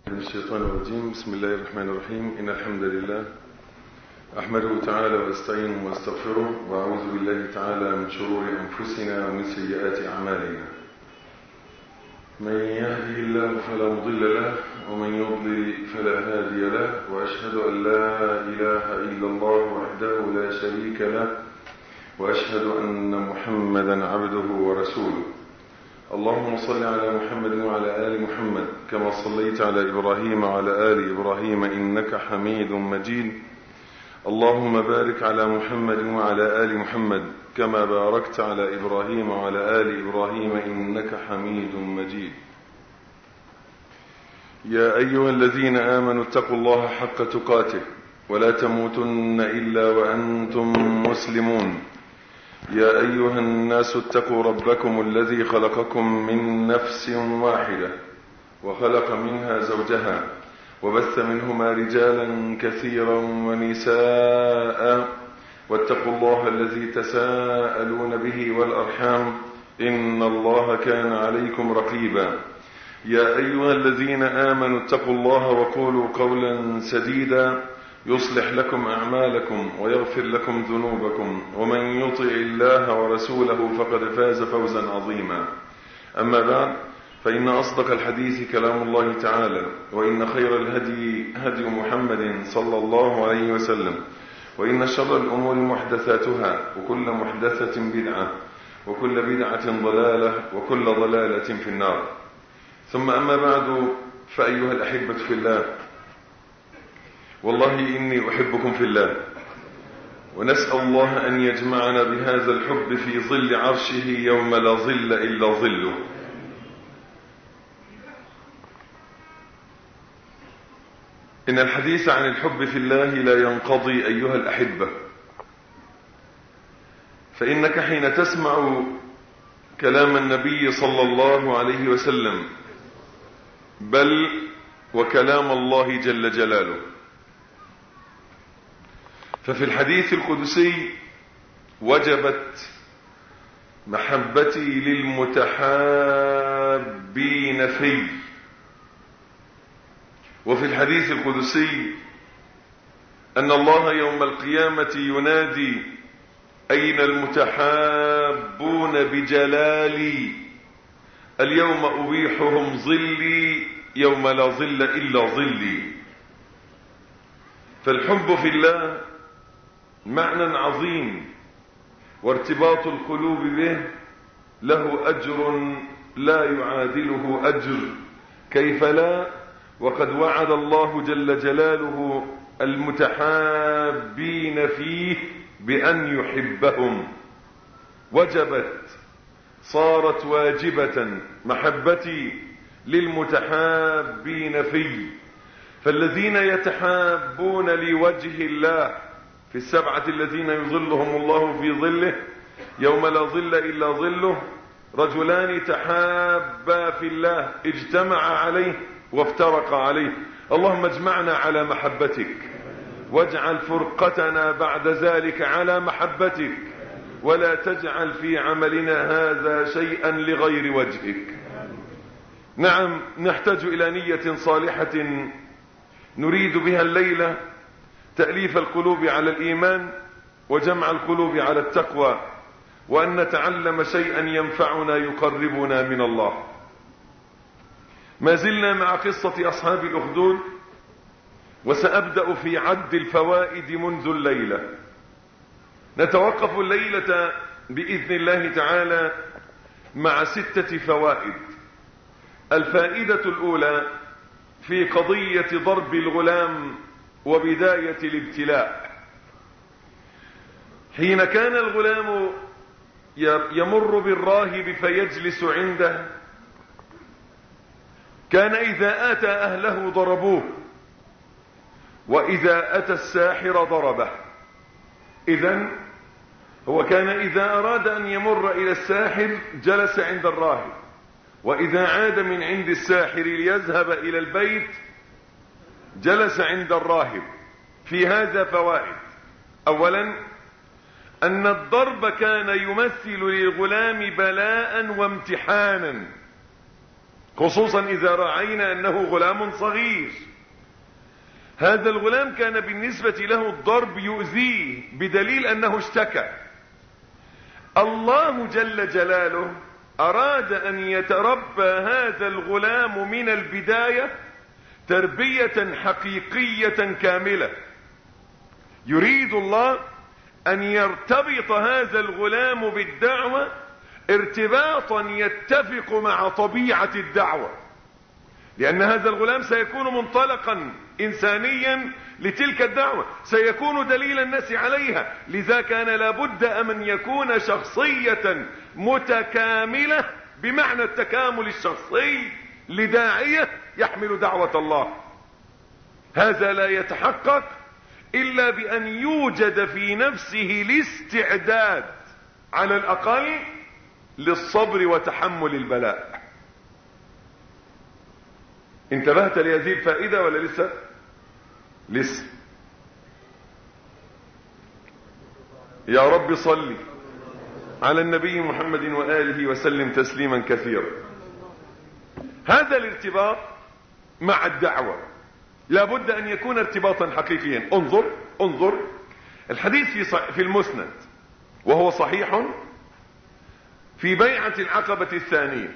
من الشيطان الرجيم بسم الله الرحمن الرحيم إن الحمد لله أحمده تعالى وأستعينه وأستغفره وأعوذ بالله تعالى من شرور أنفسنا ومن سيئات أعمالنا من يهدي الله فلا مضل له ومن يضلل فلا هادي له وأشهد أن لا إله إلا الله وحده لا شريك له وأشهد أن محمدا عبده ورسوله اللهم صل على محمد وعلى آل محمد كما صليت على إبراهيم وعلى آل إبراهيم إنك حميد مجيد اللهم بارك على محمد وعلى آل محمد كما باركت على إبراهيم وعلى آل إبراهيم إنك حميد مجيد يا أيها الذين آمنوا اتقوا الله حق تقاته ولا تموتن إلا وأنتم مسلمون يا أيها الناس اتقوا ربكم الذي خلقكم من نفس واحدة وخلق منها زوجها وبث منهما رجالا كثيرا ونساء واتقوا الله الذي تساءلون به والأرحام إن الله كان عليكم رقيبا يا أيها الذين آمنوا اتقوا الله وقولوا قولا سديدا يصلح لكم أعمالكم ويغفر لكم ذنوبكم ومن يطع الله ورسوله فقد فاز فوزا عظيما أما بعد فإن أصدق الحديث كلام الله تعالى وإن خير الهدي هدي محمد صلى الله عليه وسلم وإن شر الأمور محدثاتها وكل محدثة بدعة وكل بدعة ضلالة وكل ضلالة في النار ثم أما بعد فأيها الأحبة في الله والله إني أحبكم في الله ونسأل الله أن يجمعنا بهذا الحب في ظل عرشه يوم لا ظل إلا ظله إن الحديث عن الحب في الله لا ينقضي أيها الأحبة فإنك حين تسمع كلام النبي صلى الله عليه وسلم بل وكلام الله جل جلاله ففي الحديث القدسي وجبت محبتي للمتحابين في وفي الحديث القدسي أن الله يوم القيامة ينادي أين المتحابون بجلالي اليوم أبيحهم ظلي يوم لا ظل إلا ظلي فالحب في الله معنى عظيم وارتباط القلوب به له أجر لا يعادله أجر كيف لا وقد وعد الله جل جلاله المتحابين فيه بأن يحبهم وجبت صارت واجبة محبتي للمتحابين فيه فالذين يتحابون لوجه الله في السبعة الذين يظلهم الله في ظله يوم لا ظل إلا ظله رجلان تحابا في الله اجتمع عليه وافترق عليه اللهم اجمعنا على محبتك واجعل فرقتنا بعد ذلك على محبتك ولا تجعل في عملنا هذا شيئا لغير وجهك نعم نحتاج إلى نية صالحة نريد بها الليلة تأليف القلوب على الإيمان وجمع القلوب على التقوى وأن نتعلم شيئا ينفعنا يقربنا من الله ما زلنا مع قصة أصحاب الأخدود وسأبدأ في عد الفوائد منذ الليلة نتوقف الليلة بإذن الله تعالى مع ستة فوائد الفائدة الأولى في قضية ضرب الغلام وبداية الابتلاء حين كان الغلام يمر بالراهب فيجلس عنده كان إذا آتى أهله ضربوه وإذا أتى الساحر ضربه إذا هو كان إذا أراد أن يمر إلى الساحر جلس عند الراهب وإذا عاد من عند الساحر ليذهب إلى البيت جلس عند الراهب في هذا فوائد أولا أن الضرب كان يمثل للغلام بلاء وامتحانا خصوصا إذا رأينا أنه غلام صغير هذا الغلام كان بالنسبة له الضرب يؤذيه بدليل أنه اشتكى الله جل جلاله أراد أن يتربى هذا الغلام من البداية تربية حقيقية كاملة يريد الله أن يرتبط هذا الغلام بالدعوة ارتباطا يتفق مع طبيعة الدعوة لأن هذا الغلام سيكون منطلقا إنسانيا لتلك الدعوة سيكون دليل الناس عليها لذا كان لابد أن يكون شخصية متكاملة بمعنى التكامل الشخصي لداعية يحمل دعوة الله هذا لا يتحقق إلا بأن يوجد في نفسه الاستعداد على الأقل للصبر وتحمل البلاء انتبهت لهذه الفائدة ولا لسه لسه يا رب صل على النبي محمد وآله وسلم تسليما كثيرا هذا الارتباط مع الدعوة لابد أن يكون ارتباطا حقيقيا انظر انظر الحديث في, في المسند وهو صحيح في بيعة العقبة الثانية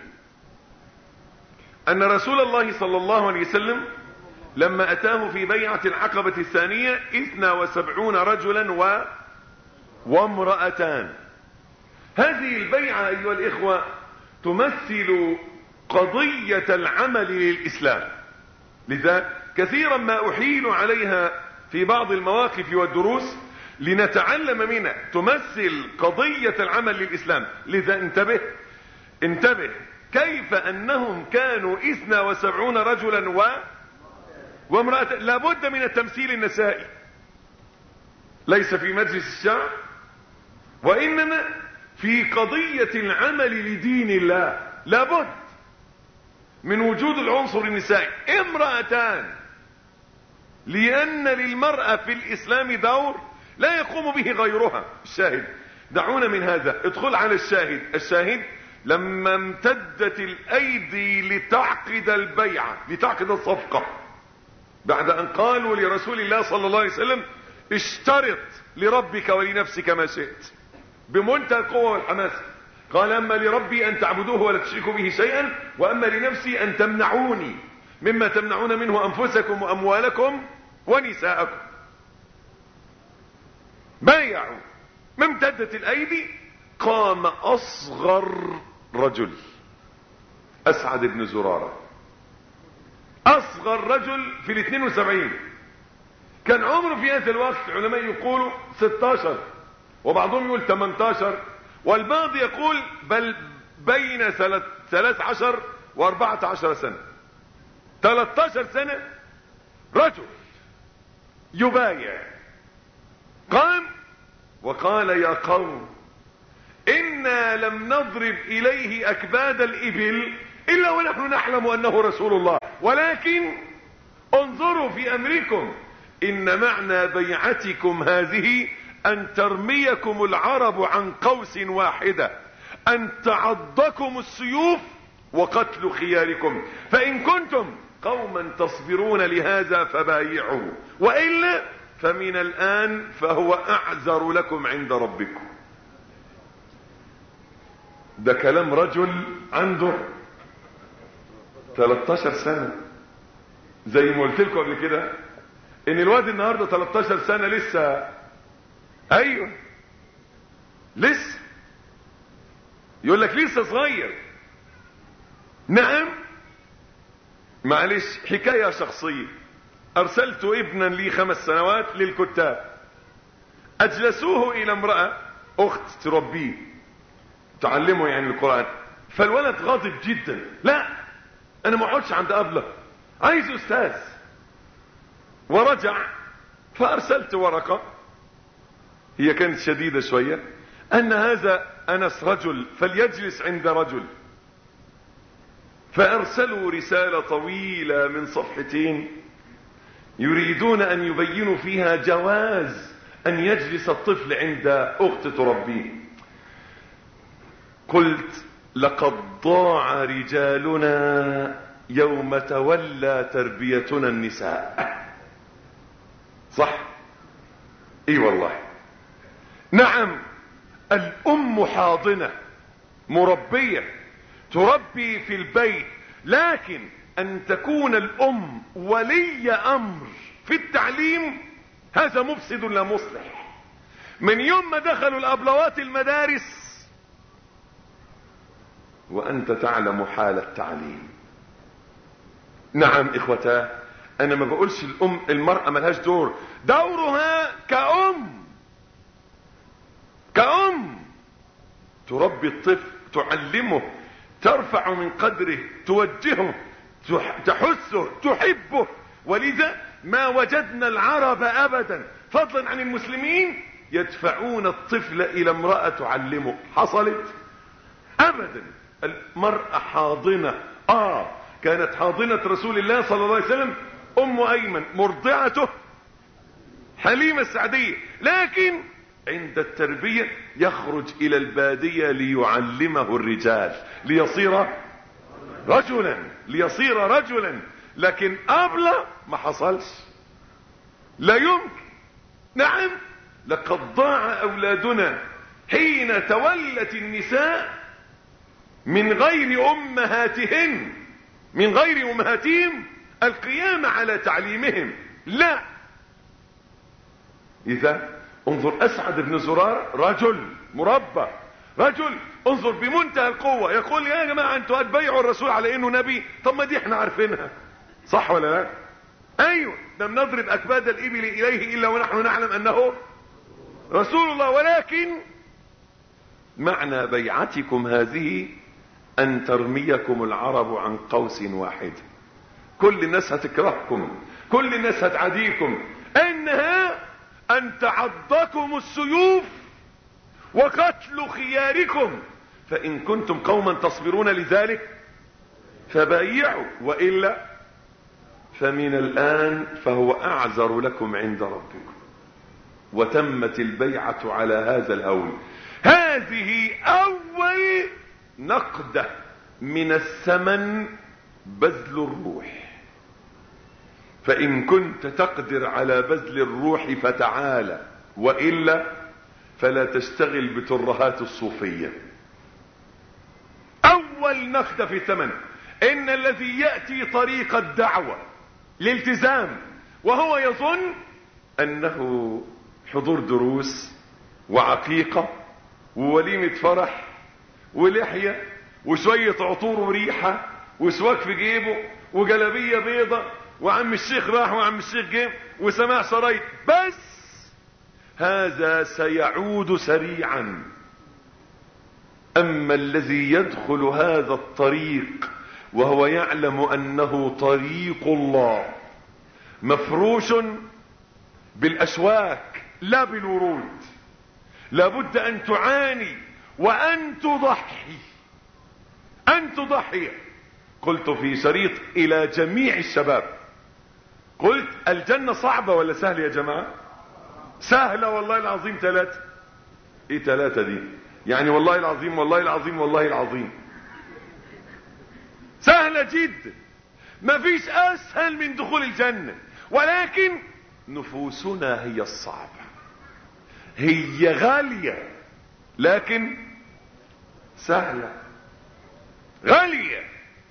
أن رسول الله صلى الله عليه وسلم لما أتاه في بيعة العقبة الثانية إثنى وسبعون رجلا و وامرأتان هذه البيعة أيها الإخوة تمثل قضية العمل للإسلام لذا كثيرا ما أحيل عليها في بعض المواقف والدروس لنتعلم منها تمثل قضية العمل للإسلام لذا انتبه انتبه كيف أنهم كانوا إثنى وسبعون رجلا و وامرأة لابد من التمثيل النسائي ليس في مجلس الشعب وإنما في قضية العمل لدين الله لابد من وجود العنصر النسائي امرأتان لأن للمرأة في الإسلام دور لا يقوم به غيرها الشاهد دعونا من هذا ادخل على الشاهد الشاهد لما امتدت الأيدي لتعقد البيعة لتعقد الصفقة بعد أن قالوا لرسول الله صلى الله عليه وسلم اشترط لربك ولنفسك ما شئت بمنتهى القوة والحماس قال أما لربي أن تعبدوه ولا تشركوا به شيئا وأما لنفسي أن تمنعوني مما تمنعون منه أنفسكم وأموالكم ونساءكم بايعوا ما امتدت الأيدي قام أصغر رجل أسعد بن زرارة أصغر رجل في الاثنين وسبعين كان عمره في هذا الوقت علماء يقولوا 16 وبعضهم يقول 18 والبعض يقول بل بين 13 و14 سنة 13 سنة رجل يبايع قام وقال يا قوم إنا لم نضرب إليه أكباد الإبل إلا ونحن نعلم أنه رسول الله ولكن انظروا في أمركم إن معنى بيعتكم هذه أن ترميكم العرب عن قوس واحدة أن تعضكم السيوف وقتل خياركم فإن كنتم قوما تصبرون لهذا فبايعوا وإلا فمن الآن فهو أعذر لكم عند ربكم ده كلام رجل عنده 13 سنة زي ما قلت لكم قبل كده ان الواد النهاردة 13 سنة لسه ايوه لسه يقول لك لسه صغير نعم معلش حكاية شخصية ارسلت ابنا لي خمس سنوات للكتاب اجلسوه الى امرأة اخت تربيه تعلمه يعني القرآن فالولد غاضب جدا لا انا ما اقعدش عند ابله عايز استاذ ورجع فارسلت ورقة هي كانت شديدة شوية ان هذا انس رجل فليجلس عند رجل فارسلوا رسالة طويلة من صفحتين يريدون ان يبينوا فيها جواز ان يجلس الطفل عند اخت تربيه قلت لقد ضاع رجالنا يوم تولى تربيتنا النساء صح اي والله نعم الام حاضنة مربية تربي في البيت لكن ان تكون الام ولي امر في التعليم هذا مفسد لا مصلح من يوم ما دخلوا الابلوات المدارس وانت تعلم حال التعليم نعم اخوتاه انا ما بقولش الام المرأة ملهاش دور دورها كأم كأم تربي الطفل تعلمه ترفع من قدره توجهه تحثه تحبه ولذا ما وجدنا العرب ابدا فضلا عن المسلمين يدفعون الطفل الى امرأة تعلمه حصلت ابدا المرأة حاضنة اه كانت حاضنة رسول الله صلى الله عليه وسلم ام ايمن مرضعته حليمة السعدية لكن عند التربية يخرج الى البادية ليعلمه الرجال ليصير رجلا ليصير رجلا لكن ابلة ما حصلش لا يمكن نعم لقد ضاع اولادنا حين تولت النساء من غير امهاتهن من غير امهاتهم القيام على تعليمهم لا اذا انظر اسعد بن زرار رجل مربى رجل انظر بمنتهى القوة يقول يا جماعة انتوا هتبيعوا الرسول على انه نبي طب ما دي احنا عارفينها صح ولا لا ايوه لم نضرب اكباد الابل اليه الا ونحن نعلم انه رسول الله ولكن معنى بيعتكم هذه ان ترميكم العرب عن قوس واحد كل الناس هتكرهكم كل الناس هتعاديكم انها ان تعضكم السيوف وقتل خياركم فان كنتم قوما تصبرون لذلك فبايعوا والا فمن الان فهو اعذر لكم عند ربكم وتمت البيعة على هذا الهول هذه اول نقدة من الثمن بذل الروح فان كنت تقدر على بذل الروح فتعالى والا فلا تشتغل بترهات الصوفية اول نقدة في الثمن ان الذي يأتي طريق الدعوة لالتزام وهو يظن انه حضور دروس وعقيقة ووليمة فرح ولحية وشوية عطور وريحة وسواك في جيبه وجلبية بيضة وعم الشيخ راح وعم الشيخ جه وسماع شرايط بس هذا سيعود سريعا اما الذي يدخل هذا الطريق وهو يعلم انه طريق الله مفروش بالاشواك لا بالورود لابد ان تعاني وان تضحي ان تضحي قلت في شريط الى جميع الشباب قلت الجنة صعبة ولا سهلة يا جماعة سهلة والله العظيم ثلاثة ايه ثلاثة دي يعني والله العظيم والله العظيم والله العظيم سهلة جدا مفيش اسهل من دخول الجنة ولكن نفوسنا هي الصعبة هي غالية لكن سهلة غالية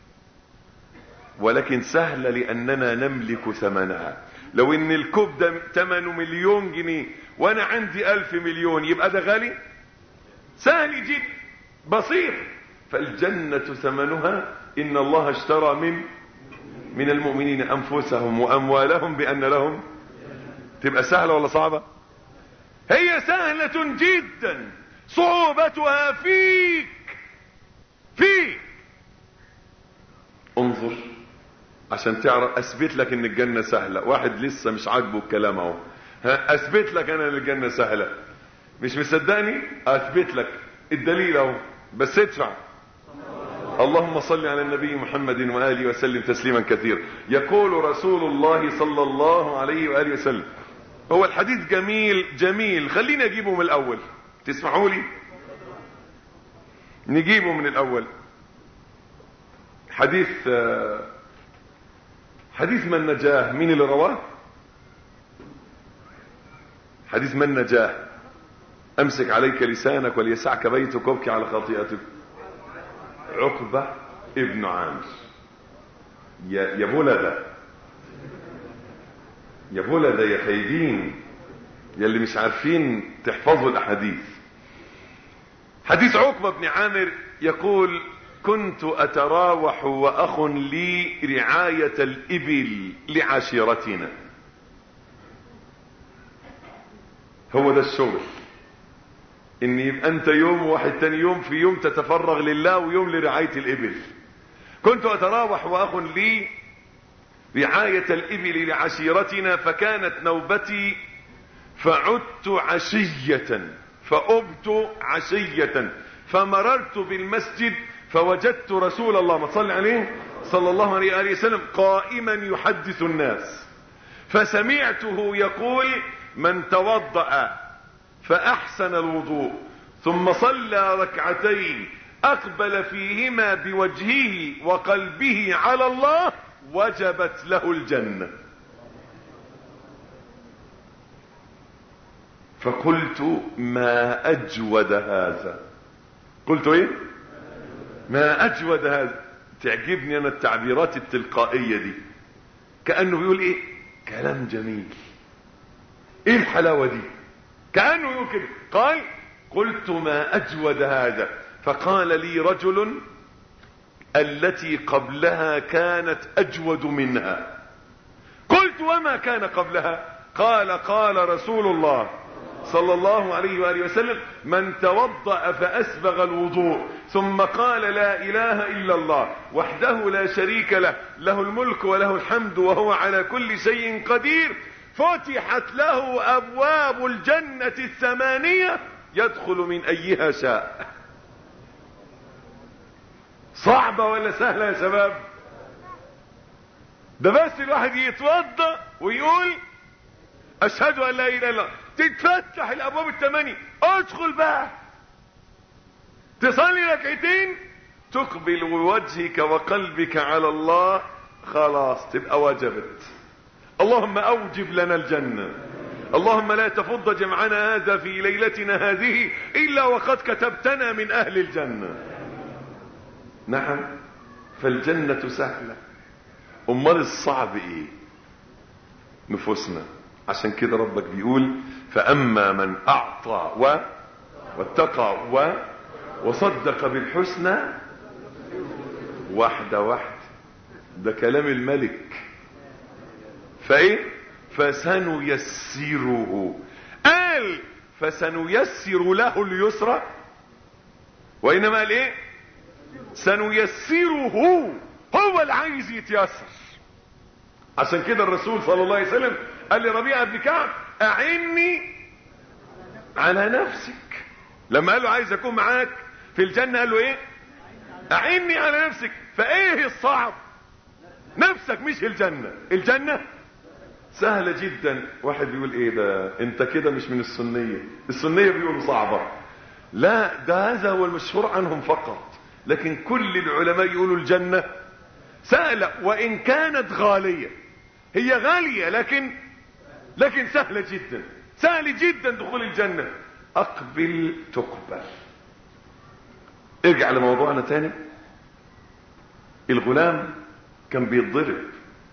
ولكن سهلة لاننا نملك ثمنها لو ان الكوب ده ثمنه مليون جنيه وانا عندي الف مليون يبقى ده غالي سهل جدا بسيط فالجنة ثمنها ان الله اشترى من من المؤمنين انفسهم واموالهم بان لهم تبقى سهلة ولا صعبة هي سهلة جدا صعوبتها فيك فيك انظر عشان تعرف اثبت لك ان الجنة سهلة واحد لسه مش عاجبه الكلام اهو ها اثبت لك انا ان الجنة سهلة مش مصدقني اثبت لك الدليل اهو بس ادفع اللهم صل على النبي محمد وآله وسلم تسليما كثيرا يقول رسول الله صلى الله عليه وآله وسلم هو الحديث جميل جميل خليني اجيبه من الاول تسمعوا لي نجيبه من الاول حديث حديث من نجاه مين اللي رواه حديث من نجاه امسك عليك لسانك وليسعك بيتك وابكي على خطيئتك عقبة ابن عامر يا يا بولدة يا بولدة يا خايبين يا اللي مش عارفين تحفظوا الاحاديث حديث عقبة بن عامر يقول كنت اتراوح واخ لي رعاية الابل لعشيرتنا هو ده الشغل ان يبقى انت يوم وواحد تاني يوم في يوم تتفرغ لله ويوم لرعاية الابل كنت اتراوح واخ لي رعاية الابل لعشيرتنا فكانت نوبتي فعدت عشية فأبت عشية فمررت بالمسجد فوجدت رسول الله ما صلى عليه صلى الله عليه وآله وسلم قائما يحدث الناس فسمعته يقول من توضأ فأحسن الوضوء ثم صلى ركعتين أقبل فيهما بوجهه وقلبه على الله وجبت له الجنة فقلت ما أجود هذا قلت ايه ما أجود هذا تعجبني أنا التعبيرات التلقائية دي كأنه بيقول ايه كلام جميل ايه الحلاوة دي كأنه يقول كده قال قلت ما أجود هذا فقال لي رجل التي قبلها كانت أجود منها قلت وما كان قبلها قال قال رسول الله صلى الله عليه وآله وسلم من توضأ فأسبغ الوضوء ثم قال لا إله إلا الله وحده لا شريك له له الملك وله الحمد وهو على كل شيء قدير فتحت له أبواب الجنة الثمانية يدخل من أيها شاء صعبة ولا سهلة يا شباب ده بس الواحد يتوضا ويقول اشهد ان لا اله الا الله تتفتح الابواب الثمانية ادخل بقى تصلي ركعتين تقبل بوجهك وقلبك على الله خلاص تبقى وجبت اللهم اوجب لنا الجنة اللهم لا تفض جمعنا هذا في ليلتنا هذه الا وقد كتبتنا من اهل الجنة نعم فالجنة سهلة امال الصعب ايه نفوسنا عشان كده ربك بيقول فاما من اعطى و واتقى و وصدق بالحسنى واحدة واحدة ده كلام الملك فايه فسنيسره قال فسنيسر له اليسرى وانما قال ايه سنيسره هو اللي عايز يتيسر عشان كده الرسول صلى الله عليه وسلم قال لربيعه بن كعب اعني على نفسك لما قال له عايز اكون معاك في الجنه قال له ايه اعني على نفسك فايه الصعب نفسك مش الجنه الجنه سهله جدا واحد بيقول ايه ده انت كده مش من السنيه السنيه بيقولوا صعبه لا ده هذا هو المشهور عنهم فقط لكن كل العلماء يقولوا الجنه سهله وان كانت غاليه هي غاليه لكن لكن سهله جدا سهل جدا دخول الجنه اقبل تقبل ارجع لموضوعنا تاني الغلام كان بيتضرب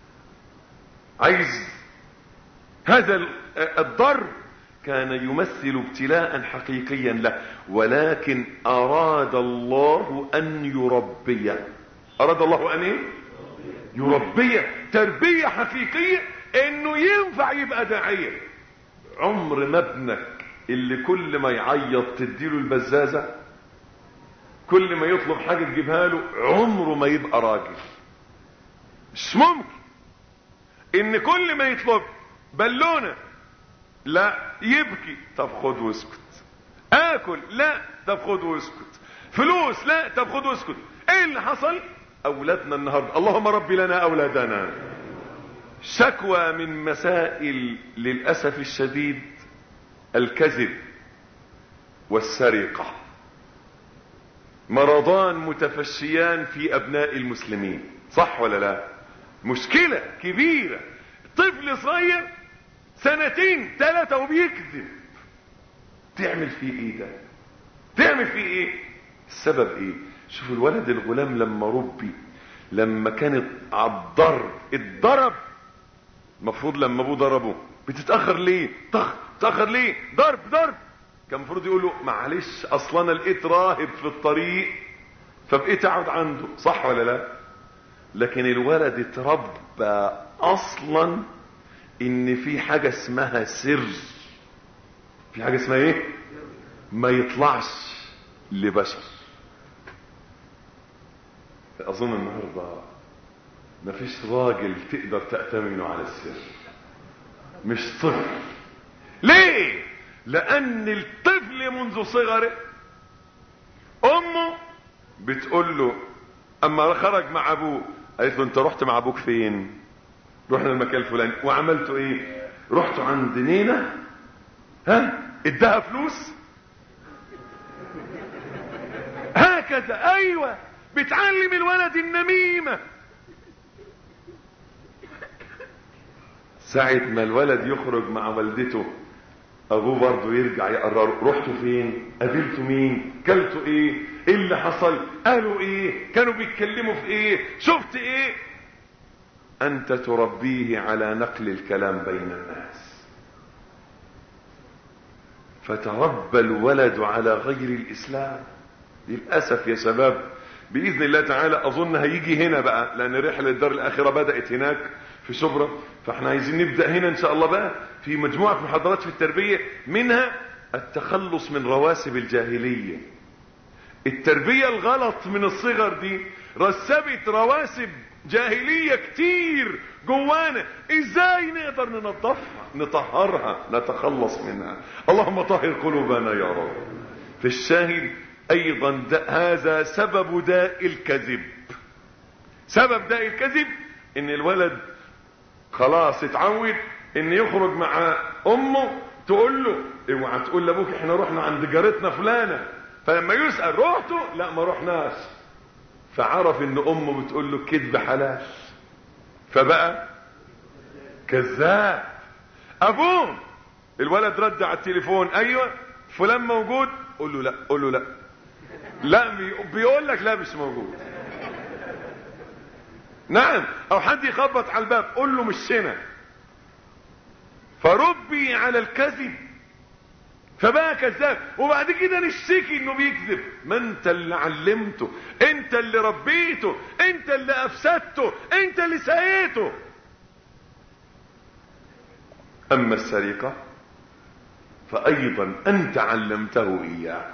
عايز هذا الضرب كان يمثل ابتلاء حقيقيا له ولكن اراد الله ان يربيه اراد الله ان ايه يربيه تربيه حقيقيه انه ينفع يبقى داعيه عمر ما ابنك اللي كل ما يعيط تديله البزازه كل ما يطلب حاجه تجيبها له عمره ما يبقى راجل مش ممكن ان كل ما يطلب بالونه لا يبكي طب خد واسكت اكل لا طب خد واسكت فلوس لا طب خد واسكت ايه اللي حصل اولادنا النهارده اللهم ربي لنا اولادنا شكوى من مسائل للاسف الشديد الكذب والسرقه مرضان متفشيان في ابناء المسلمين صح ولا لا مشكلة كبيرة طفل صغير سنتين ثلاثة وبيكذب تعمل فيه ايه ده تعمل فيه ايه السبب ايه شوف الولد الغلام لما ربي لما كانت على الضرب اتضرب المفروض لما ابوه ضربه بتتاخر ليه طخ تاخر ليه ضرب ضرب كان المفروض يقول له معلش اصلا انا لقيت راهب في الطريق فبقيت اقعد عنده صح ولا لا لكن الولد اتربى اصلا ان في حاجه اسمها سر في حاجه اسمها ايه ما يطلعش لبشر اظن النهارده مفيش راجل تقدر تأتمنه على السر مش طفل ليه لان الطفل منذ صغره امه بتقول له اما خرج مع ابوه قالت له انت رحت مع ابوك فين رحنا المكان الفلاني وعملتوا ايه رحتوا عند نينا ها اداها فلوس هكذا ايوه بتعلم الولد النميمه ساعة ما الولد يخرج مع والدته ابوه برضه يرجع يقرر رحتوا فين قابلتوا مين كلتوا ايه ايه اللي حصل قالوا ايه كانوا بيتكلموا في ايه شفت ايه انت تربيه على نقل الكلام بين الناس فتربى الولد على غير الاسلام للاسف يا شباب باذن الله تعالى اظن هيجي هنا بقى لان رحله الدار الاخره بدات هناك في شبرا فاحنا عايزين نبدا هنا ان شاء الله بقى في مجموعه محاضرات في التربيه منها التخلص من رواسب الجاهليه التربيه الغلط من الصغر دي رسبت رواسب جاهليه كتير جوانا ازاي نقدر ننظفها نطهرها نتخلص منها اللهم طهر قلوبنا يا رب في الشاهد ايضا دا هذا سبب داء الكذب سبب داء الكذب ان الولد خلاص اتعود ان يخرج مع امه تقول له اوعى تقول لابوك احنا رحنا عند جارتنا فلانه فلما يسال رحتوا لا ما رحناش فعرف ان امه بتقول له كذب حلال فبقى كذاب ابوه الولد رد على التليفون ايوه فلان موجود قول له لا قول له لا لا بيقول لك لا مش موجود نعم او حد يخبط على الباب قول له مش هنا فربي على الكذب فبقى كذاب وبعد كده نشتكي انه بيكذب ما انت اللي علمته انت اللي ربيته انت اللي افسدته انت اللي سقيته اما السرقه فايضا انت علمته اياه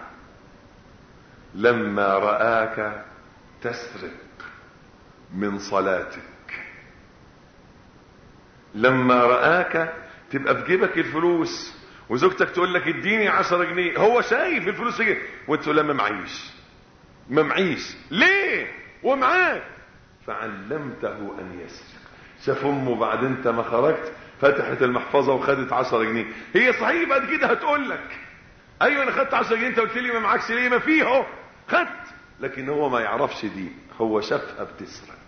لما راك تسرق من صلاتك لما رآك تبقى في جيبك الفلوس وزوجتك تقول لك اديني عشرة جنيه هو شايف الفلوس ايه وانت تقول ما معيش ما معيش ليه ومعاك فعلمته ان يسرق شاف امه بعد انت ما خرجت فتحت المحفظه وخدت عشرة جنيه هي صحيح بعد كده هتقول لك ايوه انا خدت عشرة جنيه انت قلت لي ما معكش ليه ما فيه اهو خدت لكن هو ما يعرفش دي هو شافها بتسرق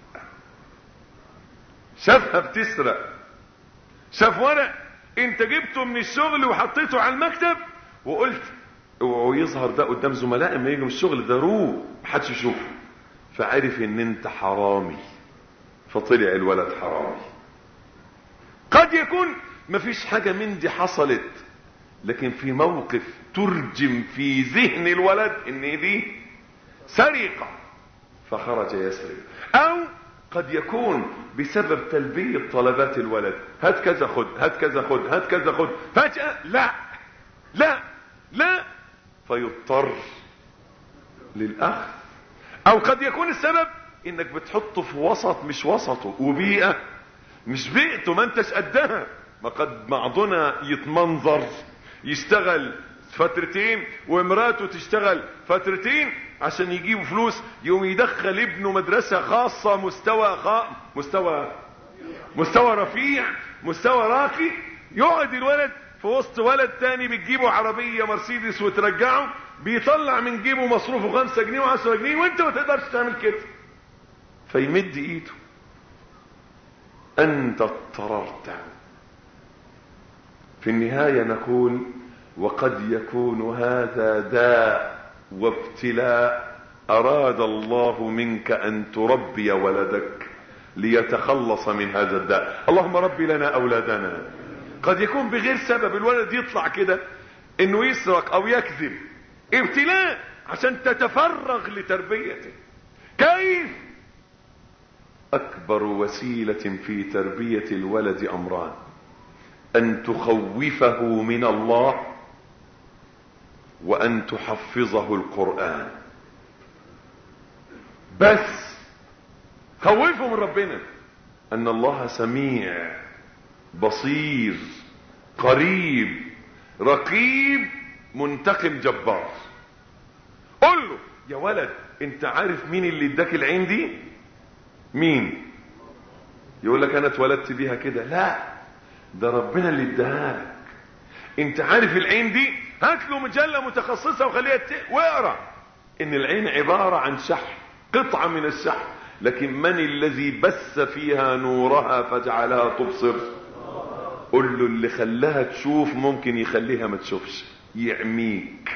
شافها بتسرق شاف ورق انت جبته من الشغل وحطيته على المكتب وقلت اوعوا يظهر ده قدام زملاء اما يجوا من الشغل داروه محدش يشوفه فعرف ان انت حرامي فطلع الولد حرامي قد يكون مفيش حاجة من دي حصلت لكن في موقف ترجم في ذهن الولد ان دي سرقة فخرج يسرق او قد يكون بسبب تلبية طلبات الولد هات كذا خد هات كذا خد هات كذا خد فجأة لا لا لا فيضطر للأخذ او قد يكون السبب انك بتحطه في وسط مش وسطه وبيئة مش بيئته ما انتش قدها ما قد بعضنا يتمنظر يشتغل فترتين وامراته تشتغل فترتين عشان يجيبوا فلوس يوم يدخل ابنه مدرسة خاصة مستوى خا... مستوى مستوى رفيع مستوى راقي يقعد الولد في وسط ولد تاني بتجيبه عربية مرسيدس وترجعه بيطلع من جيبه مصروفه خمسة جنيه وعشرة جنيه وانت ما تقدرش تعمل كده فيمد ايده انت اضطررت في النهاية نقول وقد يكون هذا داء وابتلاء اراد الله منك ان تربي ولدك ليتخلص من هذا الداء اللهم ربي لنا اولادنا قد يكون بغير سبب الولد يطلع كده انه يسرق او يكذب ابتلاء عشان تتفرغ لتربيته كيف اكبر وسيلة في تربية الولد امران ان تخوفه من الله وان تحفظه القرآن بس خوفه من ربنا ان الله سميع بصير قريب رقيب منتقم جبار قل له يا ولد انت عارف مين اللي اداك العين دي مين يقول لك انا اتولدت بيها كده لا ده ربنا اللي اداها لك انت عارف العين دي هات له مجله متخصصه وخليها ت... واقرا ان العين عباره عن شحم قطعه من الشحم لكن من الذي بث فيها نورها فجعلها تبصر قل له اللي خلاها تشوف ممكن يخليها ما تشوفش يعميك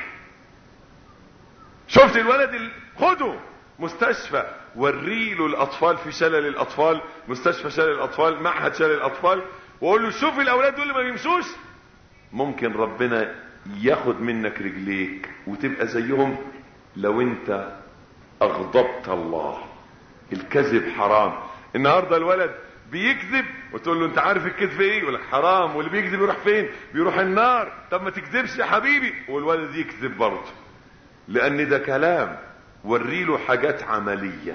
شفت الولد ال... خده مستشفى وريله الاطفال في شلل الاطفال مستشفى شلل الاطفال معهد شلل الاطفال وقول له شوف الاولاد دول اللي ما بيمشوش ممكن ربنا ياخد منك رجليك وتبقى زيهم لو انت اغضبت الله الكذب حرام النهارده الولد بيكذب وتقول له انت عارف الكذب ايه يقول لك حرام واللي بيكذب يروح فين بيروح النار طب ما تكذبش يا حبيبي والولد يكذب برضه لان ده كلام وريله حاجات عملية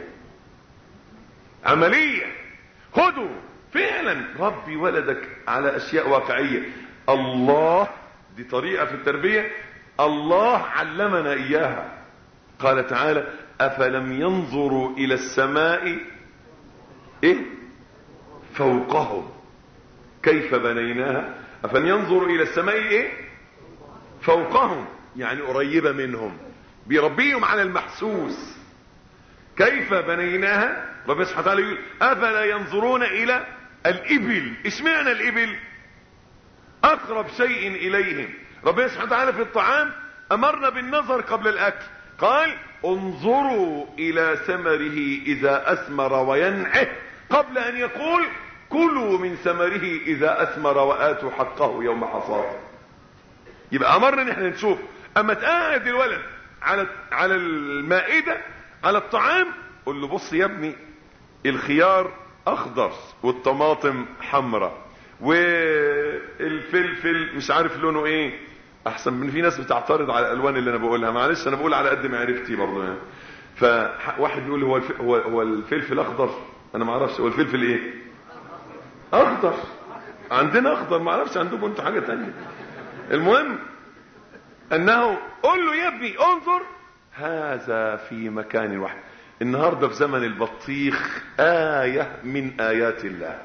عملية خده فعلا ربي ولدك على اشياء واقعية الله دي طريقة في التربية الله علمنا اياها قال تعالى افلم ينظروا الى السماء ايه فوقهم كيف بنيناها افلم ينظروا الى السماء ايه فوقهم يعني قريبة منهم بيربيهم على المحسوس كيف بنيناها ربنا سبحانه وتعالى يقول افلا ينظرون الى الابل اشمعنى الابل اقرب شيء اليهم ربنا سبحانه وتعالى في الطعام امرنا بالنظر قبل الاكل قال انظروا الى ثمره اذا اثمر وينعه قبل ان يقول كلوا من ثمره اذا اثمر واتوا حقه يوم حصاده يبقى امرنا ان احنا نشوف اما تقعد الولد على على المائده على الطعام قول له بص يا ابني الخيار اخضر والطماطم حمراء والفلفل مش عارف لونه ايه احسن من في ناس بتعترض على الالوان اللي انا بقولها معلش انا بقول على قد معرفتي برضه يعني فواحد بيقول هو هو هو الفلفل اخضر انا ما اعرفش هو الفلفل ايه اخضر عندنا اخضر ما اعرفش عندكم انتوا حاجه تانية المهم انه قل له يا ابني انظر هذا في مكان واحد النهاردة في زمن البطيخ آية من آيات الله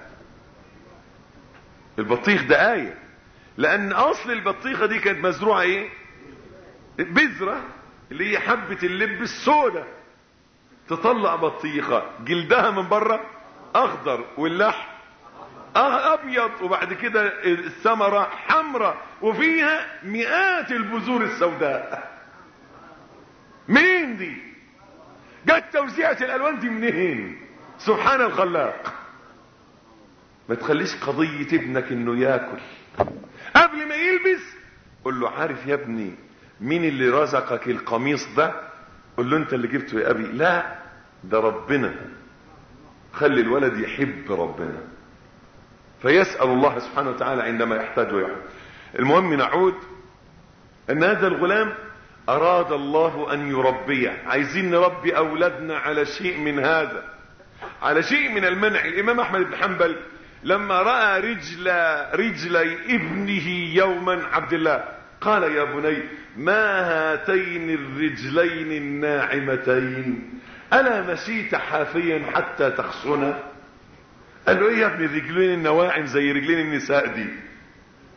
البطيخ ده آية لأن أصل البطيخة دي كانت مزروعة إيه بذرة اللي هي حبة اللب السوداء تطلع بطيخة جلدها من بره أخضر واللحم ابيض وبعد كده الثمرة حمراء وفيها مئات البذور السوداء مين دي جت توزيعة الالوان دي منين سبحان الخلاق ما تخليش قضية ابنك انه ياكل قبل ما يلبس قل له عارف يا ابني مين اللي رزقك القميص ده قل له انت اللي جبته يا ابي لا ده ربنا خلي الولد يحب ربنا فيسأل الله سبحانه وتعالى عندما يحتاج ويحب المهم نعود ان هذا الغلام اراد الله ان يربيه عايزين نربي اولادنا على شيء من هذا على شيء من المنع الامام احمد بن حنبل لما رأى رجل رجلي ابنه يوما عبد الله قال يا بني ما هاتين الرجلين الناعمتين ألا مشيت حافيا حتى تخصنا قال له ايه يا ابني الرجلين النواعم زي رجلين النساء دي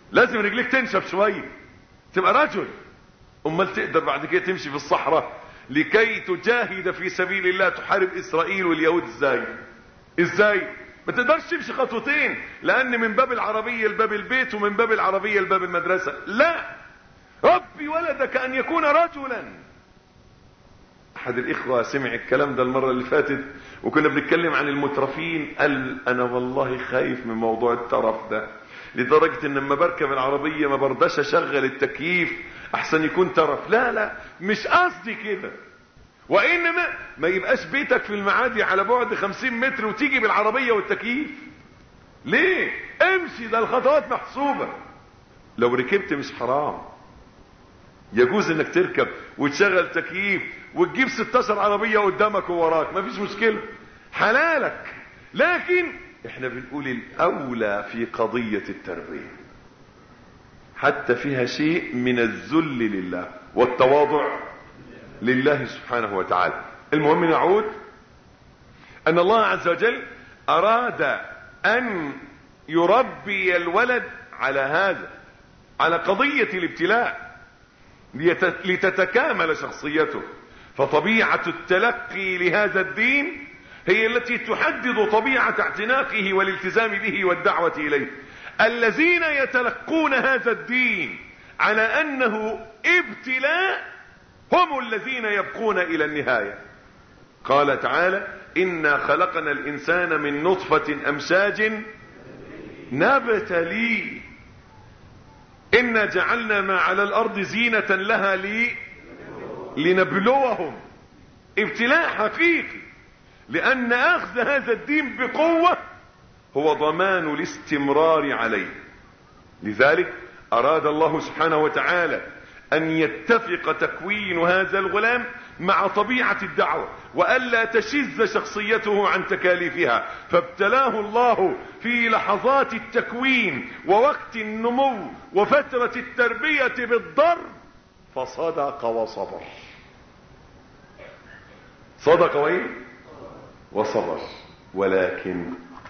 لازم رجليك تنشف شوية تبقى رجل امال تقدر بعد كده تمشي في الصحراء لكي تجاهد في سبيل الله تحارب اسرائيل واليهود ازاي ازاي ما تقدرش تمشي خطوتين لان من باب العربية لباب البيت ومن باب العربية لباب المدرسة لا ربي ولدك ان يكون رجلا احد الاخوة سمع الكلام ده المرة اللي فاتت وكنا بنتكلم عن المترفين قال انا والله خايف من موضوع الترف ده لدرجة ان لما بركب العربية ما برضاش اشغل التكييف احسن يكون ترف لا لا مش قصدي كده وانما ما يبقاش بيتك في المعادي على بعد خمسين متر وتيجي بالعربية والتكييف ليه امشي ده الخطوات محسوبة لو ركبت مش حرام يجوز انك تركب وتشغل تكييف وتجيب 16 عربية قدامك ووراك مفيش مشكلة حلالك لكن احنا بنقول الاولى في قضية التربية حتى فيها شيء من الذل لله والتواضع لله سبحانه وتعالى المهم نعود ان الله عز وجل اراد ان يربي الولد على هذا على قضية الابتلاء لتتكامل شخصيته فطبيعة التلقي لهذا الدين هي التي تحدد طبيعة اعتناقه والالتزام به والدعوة إليه الذين يتلقون هذا الدين على أنه ابتلاء هم الذين يبقون إلى النهاية قال تعالى إنا خلقنا الإنسان من نطفة أمشاج نبتليه إنا جعلنا ما على الأرض زينة لها لي لنبلوهم ابتلاء حقيقي لأن أخذ هذا الدين بقوة هو ضمان الاستمرار عليه لذلك أراد الله سبحانه وتعالى أن يتفق تكوين هذا الغلام مع طبيعة الدعوة وألا تشذ شخصيته عن تكاليفها فابتلاه الله في لحظات التكوين ووقت النمو وفترة التربية بالضرب فصدق وصبر صدق وين وصبر ولكن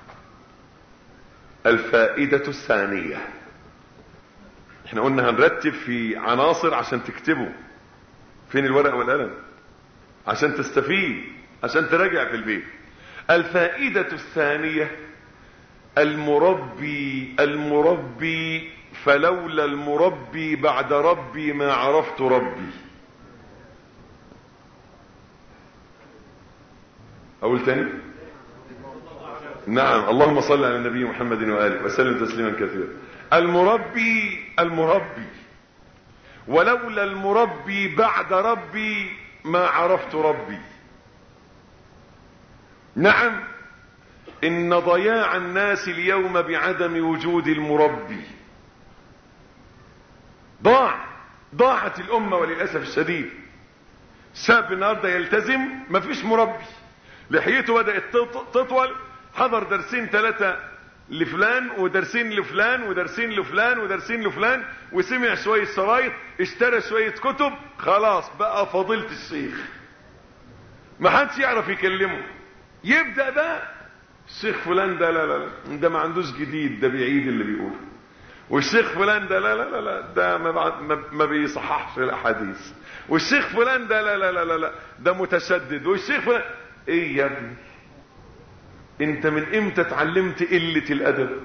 الفائدة الثانية احنا قلنا هنرتب في عناصر عشان تكتبوا فين الورق والقلم عشان تستفيد عشان تراجع في البيت الفائدة الثانية المربي المربي فلولا المربي بعد ربي ما عرفت ربي اقول تاني نعم اللهم صل على النبي محمد وآله وسلم تسليما كثيرا المربي المربي ولولا المربي بعد ربي ما عرفت ربي نعم ان ضياع الناس اليوم بعدم وجود المربي ضاع ضاعت الامة وللأسف الشديد شاب النهارده يلتزم مفيش مربي لحيته بدأت تطول حضر درسين ثلاثة لفلان ودرسين لفلان ودرسين لفلان ودرسين لفلان وسمع شوية شرايط اشترى شوية كتب خلاص بقى فضيلة الشيخ ما حدش يعرف يكلمه يبدأ بقى الشيخ فلان ده لا لا لا ده ما عندوش جديد ده بيعيد اللي بيقوله والشيخ فلان ده لا لا لا لا ده ما, ما, ما بيصححش الاحاديث والشيخ فلان ده لا لا لا لا, لا ده متشدد والشيخ فلان ايه يا ابني انت من امتى اتعلمت قلة الادب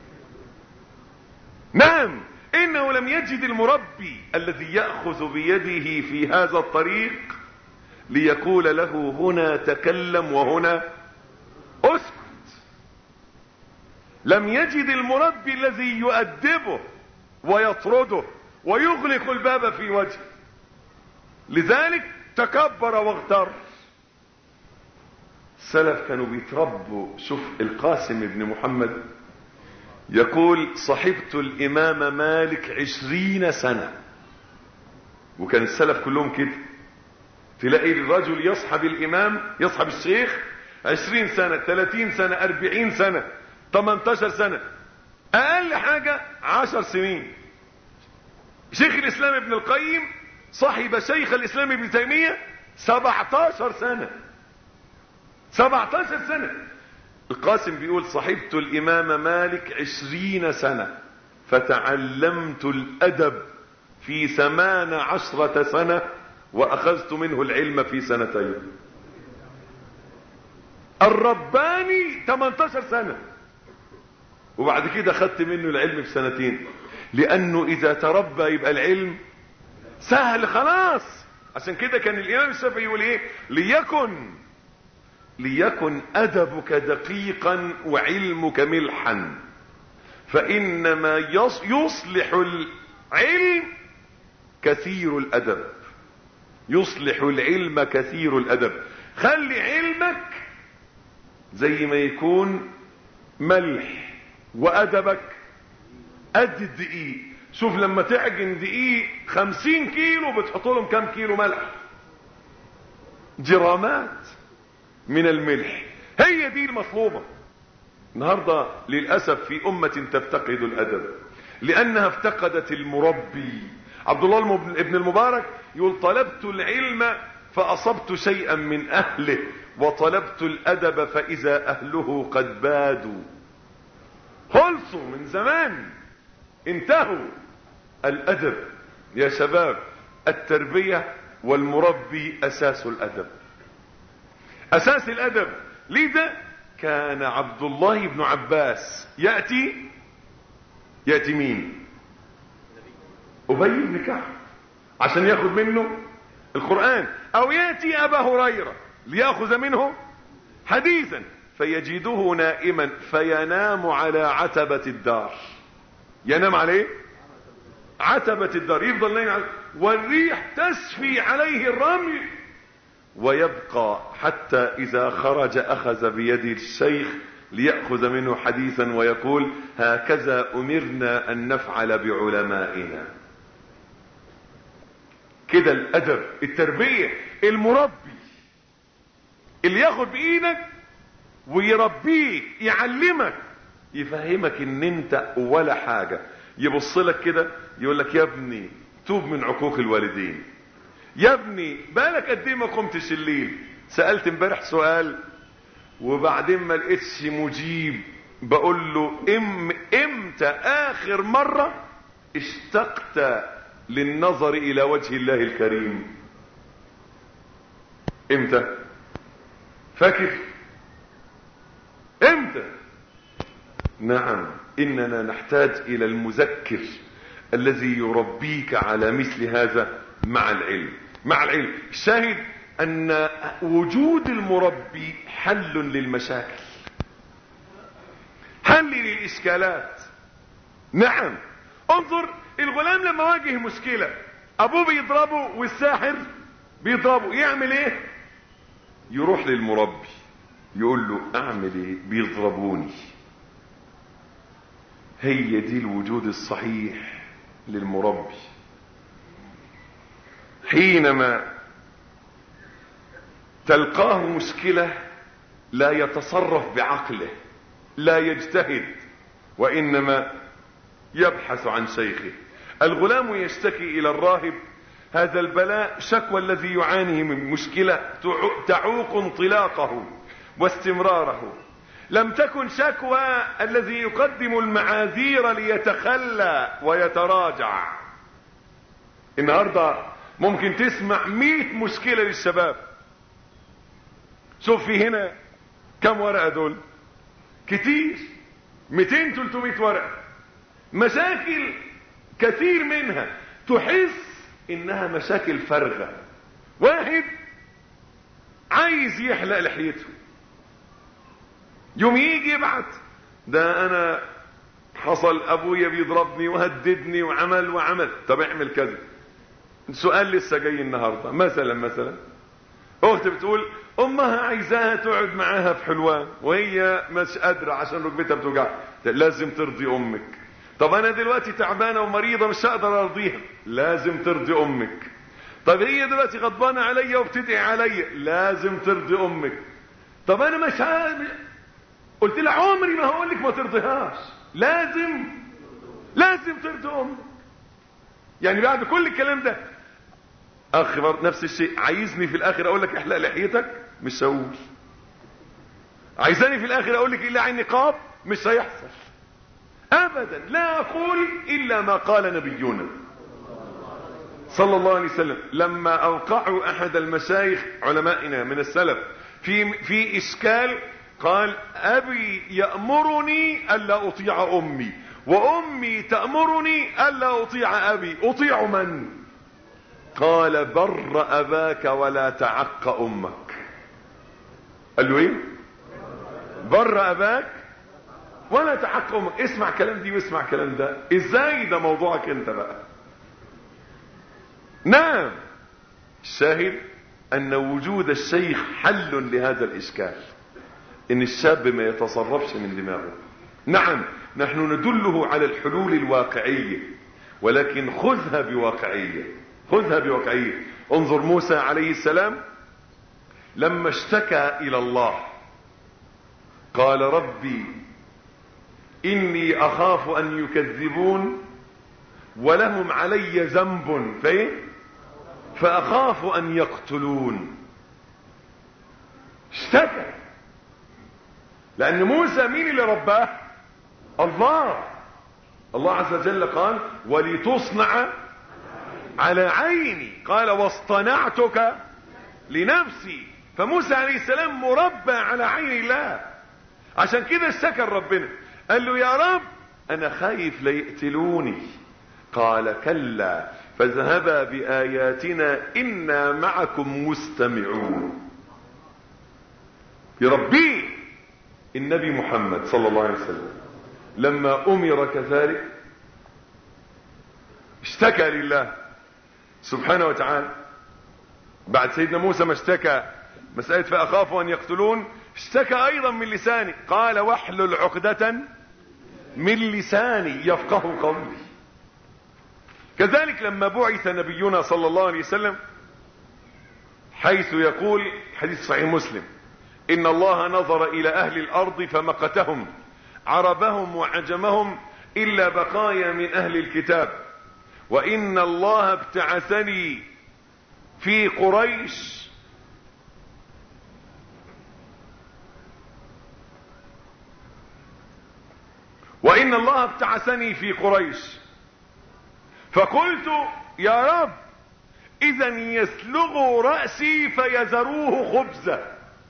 نعم انه لم يجد المربي الذي يأخذ بيده في هذا الطريق ليقول له هنا تكلم وهنا اسكت لم يجد المربي الذي يؤدبه ويطرده ويغلق الباب في وجهه لذلك تكبر واغتر السلف كانوا بيتربوا شوف القاسم بن محمد يقول صحبت الامام مالك عشرين سنة وكان السلف كلهم كده تلاقي الرجل يصحب الامام يصحب الشيخ عشرين سنة ثلاثين سنة اربعين سنة 18 سنة اقل حاجة عشر سنين شيخ الاسلام ابن القيم صاحب شيخ الاسلام ابن تيمية 17 سنة 17 سنة القاسم بيقول صحبت الامام مالك 20 سنة فتعلمت الأدب في ثمان عشرة سنة وأخذت منه العلم في سنتين الرباني 18 سنة وبعد كده خدت منه العلم في سنتين لأنه إذا تربى يبقى العلم سهل خلاص عشان كده كان الإمام الشافعي يقول إيه ليكن ليكن أدبك دقيقا وعلمك ملحا فإنما يصلح العلم كثير الأدب يصلح العلم كثير الأدب خلي علمك زي ما يكون ملح وأدبك قد الدقيق شوف لما تعجن دقيق خمسين كيلو بتحط لهم كام كيلو ملح جرامات من الملح هي دي المطلوبة النهاردة للأسف في أمة تفتقد الأدب لأنها افتقدت المربي عبد الله ابن المبارك يقول طلبت العلم فأصبت شيئا من أهله وطلبت الأدب فإذا أهله قد بادوا خلصوا من زمان انتهوا الأدب يا شباب التربية والمربي أساس الأدب أساس الأدب لذا كان عبد الله بن عباس يأتي يأتي مين أبي بن كعب عشان ياخذ منه القرآن أو يأتي أبا هريرة ليأخذ منه حديثا فيجده نائما فينام على عتبة الدار ينام عليه عتبة الدار يفضل نايم على والريح تسفي عليه الرمل ويبقى حتى إذا خرج أخذ بيد الشيخ ليأخذ منه حديثا ويقول هكذا أمرنا أن نفعل بعلمائنا كده الأدب التربية المربي اللي ياخد بإيدك ويربيك يعلمك يفهمك ان انت ولا حاجة يبص لك كده يقول لك يا ابني توب من عقوق الوالدين يا ابني بالك قد ايه ما قمتش الليل سألت امبارح سؤال وبعدين ما لقيتش مجيب بقول له ام امتى اخر مرة اشتقت للنظر الى وجه الله الكريم امتى فاكر امتى نعم اننا نحتاج الى المذكر الذي يربيك على مثل هذا مع العلم مع العلم الشاهد ان وجود المربي حل للمشاكل حل للاشكالات نعم انظر الغلام لما واجه مشكلة ابوه بيضربه والساحر بيضربه يعمل ايه يروح للمربي يقول له اعمل ايه بيضربوني هي دي الوجود الصحيح للمربي حينما تلقاه مشكلة لا يتصرف بعقله لا يجتهد وإنما يبحث عن شيخه الغلام يشتكي إلى الراهب هذا البلاء شكوى الذي يعاني من مشكلة تعوق انطلاقه واستمراره لم تكن شكوى الذي يقدم المعاذير ليتخلى ويتراجع النهاردة ممكن تسمع مئة مشكلة للشباب شوف في هنا كم ورقة دول كتير 200 300 ورقة مشاكل كثير منها تحس انها مشاكل فارغة واحد عايز يحلق لحيته يوم يجي يبعت ده انا حصل ابويا بيضربني وهددني وعمل وعمل طب اعمل كذا سؤال لسه جاي النهارده مثلا مثلا اخت بتقول امها عايزاها تقعد معاها في حلوان وهي مش قادره عشان ركبتها بتوجع لازم ترضي امك طب انا دلوقتي تعبانه ومريضه مش هقدر ارضيها لازم ترضي امك طب هي دلوقتي غضبانه عليا وبتدعي عليا لازم ترضي امك طب انا مش عارف قلت لها عمري ما هقول لك ما ترضيهاش لازم لازم ترضي امك يعني بعد كل الكلام ده اخ نفس الشيء عايزني في الاخر اقول لك احلق لحيتك مش هقول عايزاني في الاخر اقول لك اقلع النقاب مش هيحصل ابدا لا اقول الا ما قال نبينا صلى الله عليه وسلم لما اوقعوا احد المشايخ علمائنا من السلف في في اشكال قال ابي يأمرني الا اطيع امي وامي تأمرني الا اطيع ابي اطيع من قال بر اباك ولا تعق امك قال له ايه بر اباك ولا تعق امك اسمع كلام دي واسمع كلام ده ازاي ده موضوعك انت بقى نعم الشاهد ان وجود الشيخ حل لهذا الاشكال ان الشاب ما يتصرفش من دماغه نعم نحن ندله على الحلول الواقعية ولكن خذها بواقعية خذها بواقعية انظر موسى عليه السلام لما اشتكى الى الله قال ربي اني اخاف ان يكذبون ولهم علي ذنب فايه فاخاف ان يقتلون اشتكى لان موسى مين اللي رباه الله الله عز وجل قال ولتصنع على عيني قال واصطنعتك لنفسي فموسى عليه السلام مربى على عين الله عشان كده اشتكى ربنا قال له يا رب انا خايف ليقتلوني قال كلا فاذهبا باياتنا انا معكم مستمعون يربيه النبي محمد صلى الله عليه وسلم لما امر كذلك اشتكى لله سبحانه وتعالى بعد سيدنا موسى ما اشتكى مسألة فأخاف أن يقتلون اشتكى أيضا من لساني قال واحلل عقدة من لساني يفقه قولي كذلك لما بعث نبينا صلى الله عليه وسلم حيث يقول حديث صحيح مسلم إن الله نظر إلى أهل الأرض فمقتهم عربهم وعجمهم إلا بقايا من أهل الكتاب وإن الله ابتعثني في قريش وإن الله ابتعثني في قريش فقلت يا رب إذا يسلغوا رأسي فيذروه خبزة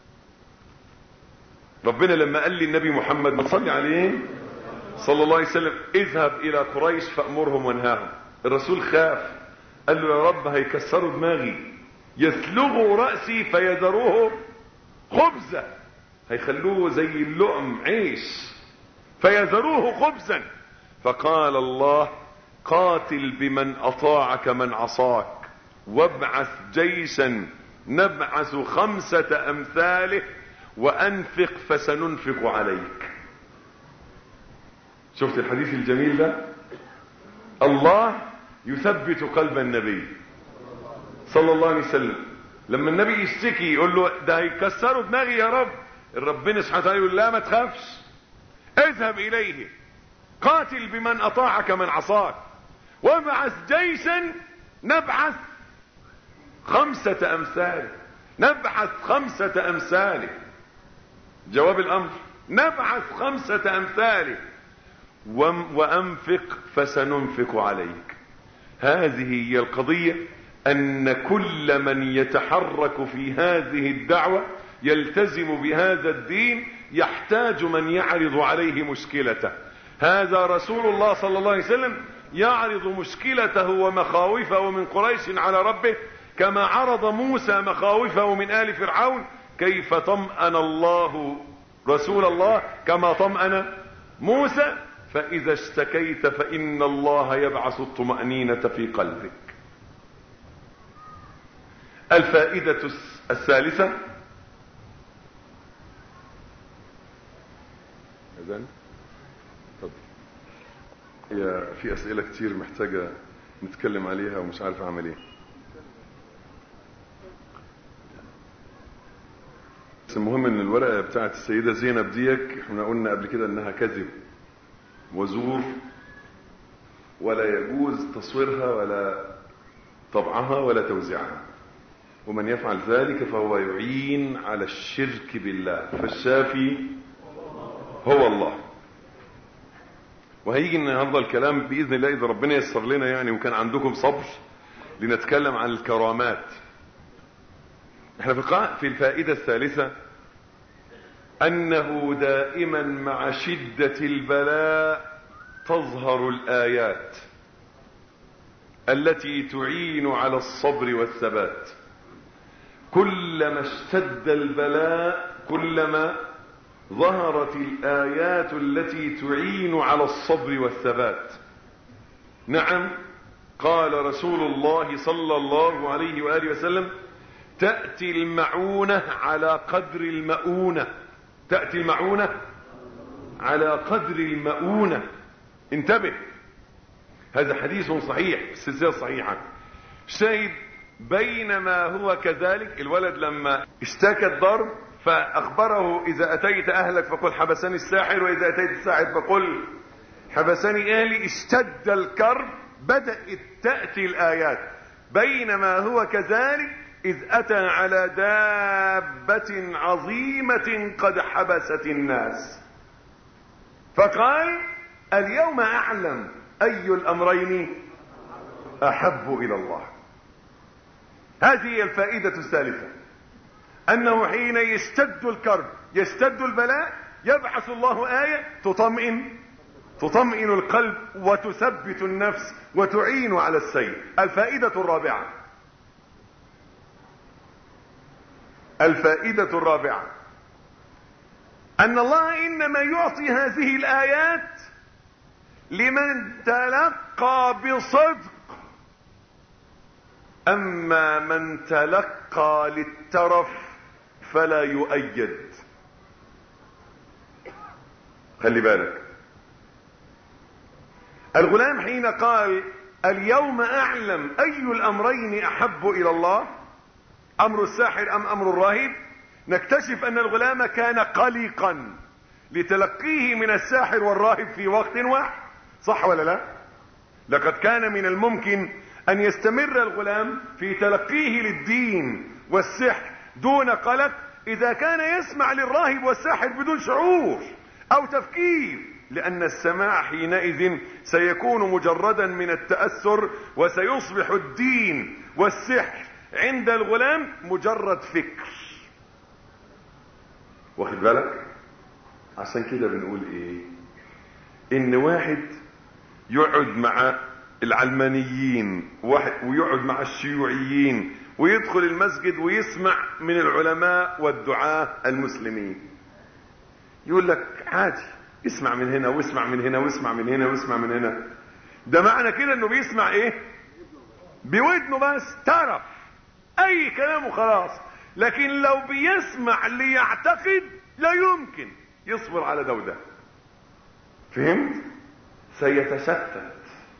ربنا لما قال لي النبي محمد ما تصلي عليه صلى الله عليه وسلم اذهب إلى قريش فأمرهم وانهاهم الرسول خاف قال له يا رب هيكسروا دماغي يسلغوا رأسي فيذروه خبزة هيخلوه زي اللؤم عيش فيذروه خبزا فقال الله قاتل بمن اطاعك من عصاك وابعث جيشا نبعث خمسة امثاله وانفق فسننفق عليك شفت الحديث الجميل ده الله يثبت قلب النبي صلى الله عليه وسلم لما النبي يشتكي يقول له ده هيكسروا دماغي يا رب ربنا سبحانه وتعالى يقول لا ما تخافش اذهب اليه قاتل بمن اطاعك من عصاك وابعث جيشا نبعث خمسة امثاله نبعث خمسة امثاله جواب الامر نبعث خمسة امثاله وانفق فسننفق عليك هذه هي القضية ان كل من يتحرك في هذه الدعوة يلتزم بهذا الدين يحتاج من يعرض عليه مشكلته هذا رسول الله صلى الله عليه وسلم يعرض مشكلته ومخاوفه من قريش على ربه كما عرض موسى مخاوفه من آل فرعون كيف طمأن الله رسول الله كما طمأن موسى فإذا اشتكيت فإن الله يبعث الطمأنينة في قلبك الفائدة الثالثة اذن طب هي في اسئله كتير محتاجه نتكلم عليها ومش عارف اعمل ايه بس المهم ان الورقه بتاعت السيده زينب ديك احنا قلنا قبل كده انها كذب وزور ولا يجوز تصويرها ولا طبعها ولا توزيعها ومن يفعل ذلك فهو يعين على الشرك بالله فالشافي هو الله وهيجي النهارده الكلام باذن الله اذا ربنا ييسر لنا يعني وكان عندكم صبر لنتكلم عن الكرامات احنا في القاع في الفائده الثالثه انه دائما مع شده البلاء تظهر الايات التي تعين على الصبر والثبات كلما اشتد البلاء كلما ظهرت الآيات التي تعين على الصبر والثبات نعم قال رسول الله صلى الله عليه وآله وسلم تأتي المعونة على قدر المؤونة تأتي المعونة على قدر المؤونة انتبه هذا حديث صحيح في السلسلة الصحيحة شاهد بينما هو كذلك الولد لما اشتكى الضرب فأخبره إذا أتيت أهلك فقل حبسني الساحر وإذا أتيت الساحر فقل حبسني أهلي اشتد الكرب بدأت تأتي الآيات بينما هو كذلك إذ أتى على دابة عظيمة قد حبست الناس فقال اليوم أعلم أي الأمرين أحب إلى الله هذه هي الفائدة الثالثة أنه حين يشتد الكرب يشتد البلاء يبعث الله آية تطمئن تطمئن القلب وتثبت النفس وتعين على السير الفائدة الرابعة الفائدة الرابعة أن الله إنما يعطي هذه الآيات لمن تلقى بصدق أما من تلقى للترف فلا يؤيد خلي بالك الغلام حين قال اليوم أعلم أي الأمرين أحب إلى الله أمر الساحر أم أمر الراهب نكتشف أن الغلام كان قلقا لتلقيه من الساحر والراهب في وقت واحد صح ولا لا لقد كان من الممكن أن يستمر الغلام في تلقيه للدين والسحر دون قلق إذا كان يسمع للراهب والساحر بدون شعور أو تفكير لأن السماع حينئذ سيكون مجردا من التأثر وسيصبح الدين والسحر عند الغلام مجرد فكر واخد بالك عشان كده بنقول ايه ان واحد يقعد مع العلمانيين ويقعد مع الشيوعيين ويدخل المسجد ويسمع من العلماء والدعاة المسلمين يقول لك عادي اسمع من هنا واسمع من هنا واسمع من هنا واسمع من هنا ده معنى كده انه بيسمع ايه بودنه بس تعرف اي كلام وخلاص لكن لو بيسمع ليعتقد لا يمكن يصبر على ده وده فهمت سيتشتت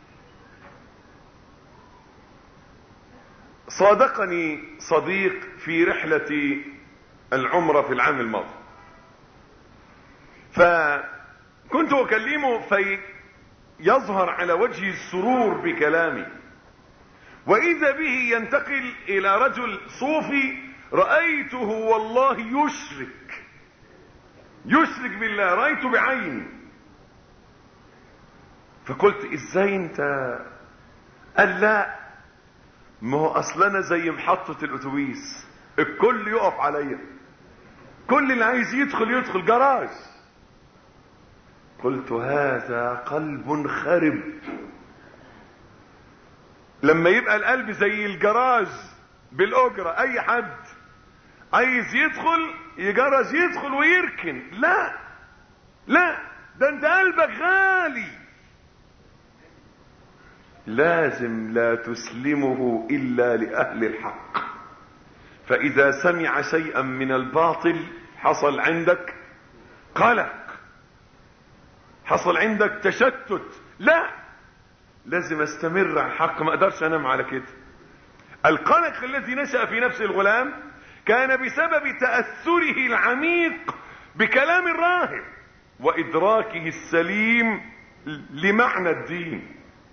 صادقني صديق في رحلة العمرة في العام الماضي فكنت اكلمه في يظهر على وجه السرور بكلامي واذا به ينتقل الى رجل صوفي رأيته والله يشرك يشرك بالله رأيته بعيني فقلت ازاي انت قال لا ما هو اصلنا زي محطة الاتوبيس الكل يقف عليا كل اللي عايز يدخل يدخل جراج قلت هذا قلب خرب لما يبقى القلب زي الجراج بالاجرة اي حد عايز يدخل يجرج يدخل ويركن لا لا ده انت قلبك غالي لازم لا تسلمه الا لاهل الحق فاذا سمع شيئا من الباطل حصل عندك قلق حصل عندك تشتت لا لازم استمر على الحق ما اقدرش انام على كده القلق الذي نشأ في نفس الغلام كان بسبب تأثره العميق بكلام الراهب وادراكه السليم لمعنى الدين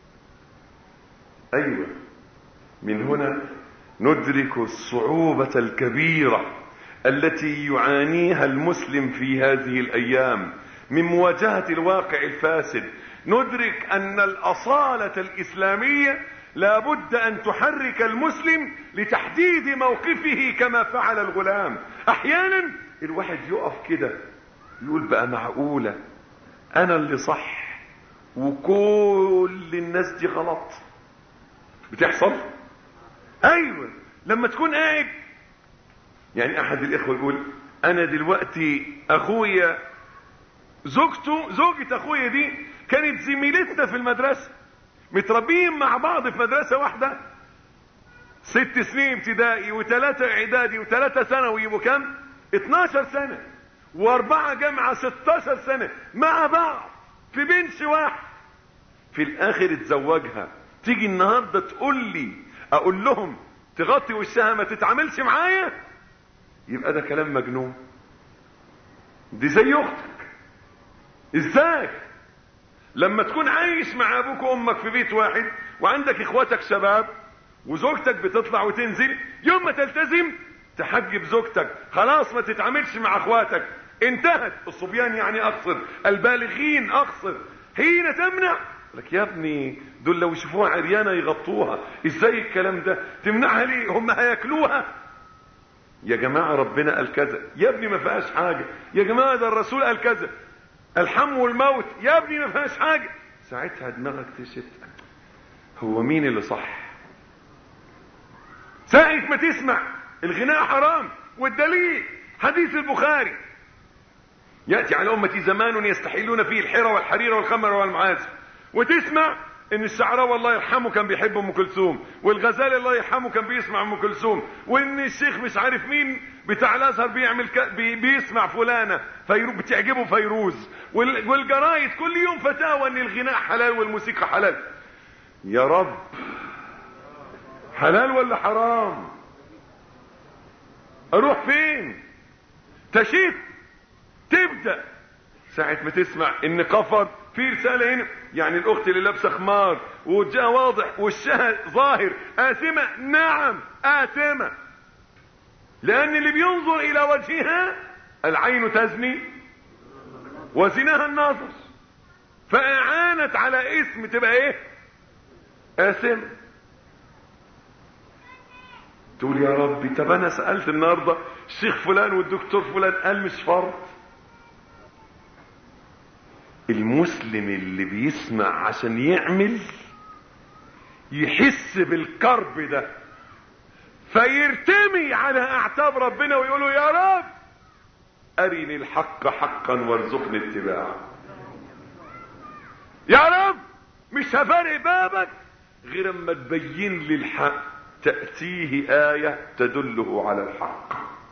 ايوه من هنا ندرك الصعوبة الكبيرة التي يعانيها المسلم في هذه الايام من مواجهة الواقع الفاسد ندرك ان الاصالة الاسلامية لابد ان تحرك المسلم لتحديد موقفه كما فعل الغلام احيانا الواحد يقف كده يقول بقى معقولة انا اللي صح وكل الناس دي غلط بتحصل ايوه لما تكون قاعد يعني احد الاخوة يقول انا دلوقتي اخويا زوجته زوجة اخويا دي كانت زميلتنا في المدرسة متربيين مع بعض في مدرسة واحدة ست سنين ابتدائي وثلاثة اعدادي وثلاثة ثانوي يبقوا كام 12 سنة واربعة جامعة 16 سنة مع بعض في بنش واحد في الاخر اتزوجها تيجي النهاردة تقول لي اقول لهم تغطي وشها ما تتعاملش معايا يبقى ده كلام مجنون دي زي اختك ازاي لما تكون عايش مع ابوك وامك في بيت واحد وعندك اخواتك شباب وزوجتك بتطلع وتنزل يوم ما تلتزم تحجب زوجتك خلاص ما تتعاملش مع اخواتك انتهت الصبيان يعني اقصد البالغين اقصد حين تمنع لك يا ابني دول لو يشوفوها عريانه يغطوها ازاي الكلام ده تمنعها ليه هم هياكلوها يا جماعه ربنا قال كذا يا ابني ما فيهاش حاجه يا جماعه ده الرسول قال كذا الحم والموت يا ابني ما فيهاش حاجه ساعتها دماغك تشت هو مين اللي صح ساعة ما تسمع الغناء حرام والدليل حديث البخاري يأتي على أمتي زمان يستحلون فيه الحرى والحرير والخمر والمعازف وتسمع ان الشعراوي الله يرحمه كان بيحب ام كلثوم والغزالي الله يرحمه كان بيسمع ام كلثوم وان الشيخ مش عارف مين بتاع الازهر بيعمل ك... بي... بيسمع فلانه فيرو... بتعجبه فيروز وال... والجرايد كل يوم فتاوى ان الغناء حلال والموسيقى حلال يا رب حلال ولا حرام اروح فين تشيت تبدا ساعه ما تسمع ان قفر في رسالة هنا يعني الاخت اللي لابسة خمار ووجهها واضح وشها ظاهر آثمة نعم آثمة لان اللي بينظر الى وجهها العين تزني وزناها النظر فاعانت على اسم تبقى ايه آثمة تقول يا ربي طب انا سألت النهاردة الشيخ فلان والدكتور فلان قال مش فرض المسلم اللي بيسمع عشان يعمل يحس بالكرب ده فيرتمي على اعتاب ربنا ويقول له يا رب ارني الحق حقا وارزقني اتباعه يا رب مش هفارق بابك غير اما تبين لي الحق تأتيه آية تدله على الحق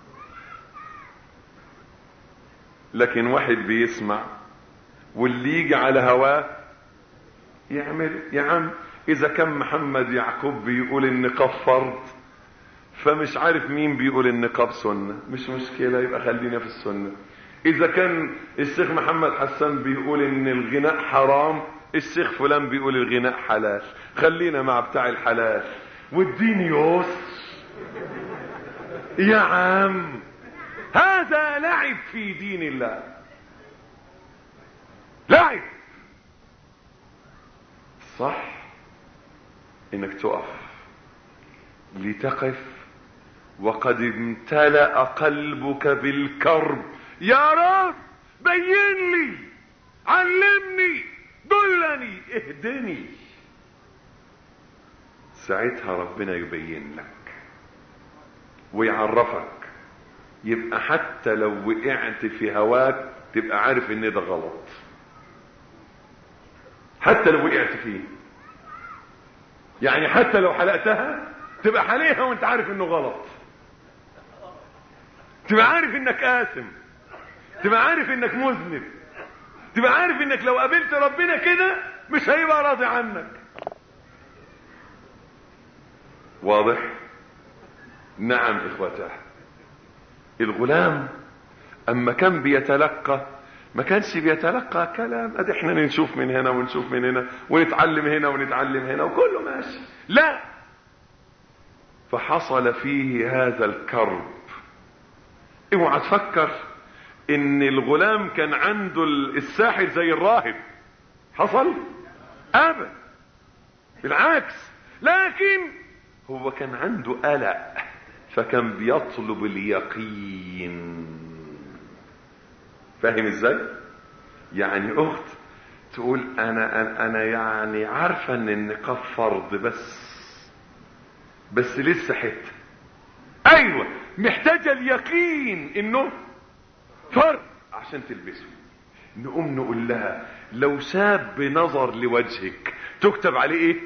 لكن واحد بيسمع واللي يجي على هواه يعمل يا عم اذا كان محمد يعقوب بيقول النقاب فرض فمش عارف مين بيقول النقاب سنة مش مشكلة يبقى خلينا في السنة اذا كان الشيخ محمد حسان بيقول ان الغناء حرام الشيخ فلان بيقول الغناء حلال خلينا مع بتاع الحلال والدين يسر يا عم هذا لعب في دين الله لعب صح انك تقف لتقف وقد امتلأ قلبك بالكرب يا رب بين لي علمني دلني اهدني ساعتها ربنا يبين لك ويعرفك يبقى حتى لو وقعت في هواك تبقى عارف ان ده غلط حتى لو وقعت فيه يعني حتى لو حلقتها تبقى حاليها وانت عارف انه غلط تبقى عارف انك آثم تبقى عارف انك مذنب تبقى عارف انك لو قابلت ربنا كده مش هيبقى راضي عنك واضح نعم اخوته الغلام اما كان بيتلقى ما كانش بيتلقى كلام ادي احنا نشوف من هنا ونشوف من هنا ونتعلم هنا ونتعلم هنا وكله ماشي لا فحصل فيه هذا الكرب اوعى تفكر ان الغلام كان عنده الساحر زي الراهب حصل ابدا بالعكس لكن هو كان عنده قلق فكان بيطلب اليقين فاهم ازاي يعني اخت تقول انا انا, أنا يعني عارفه ان النقاب فرض بس بس لسه حته ايوه محتاجه اليقين انه فرض عشان تلبسه نقوم نقول لها لو شاب نظر لوجهك تكتب عليه ايه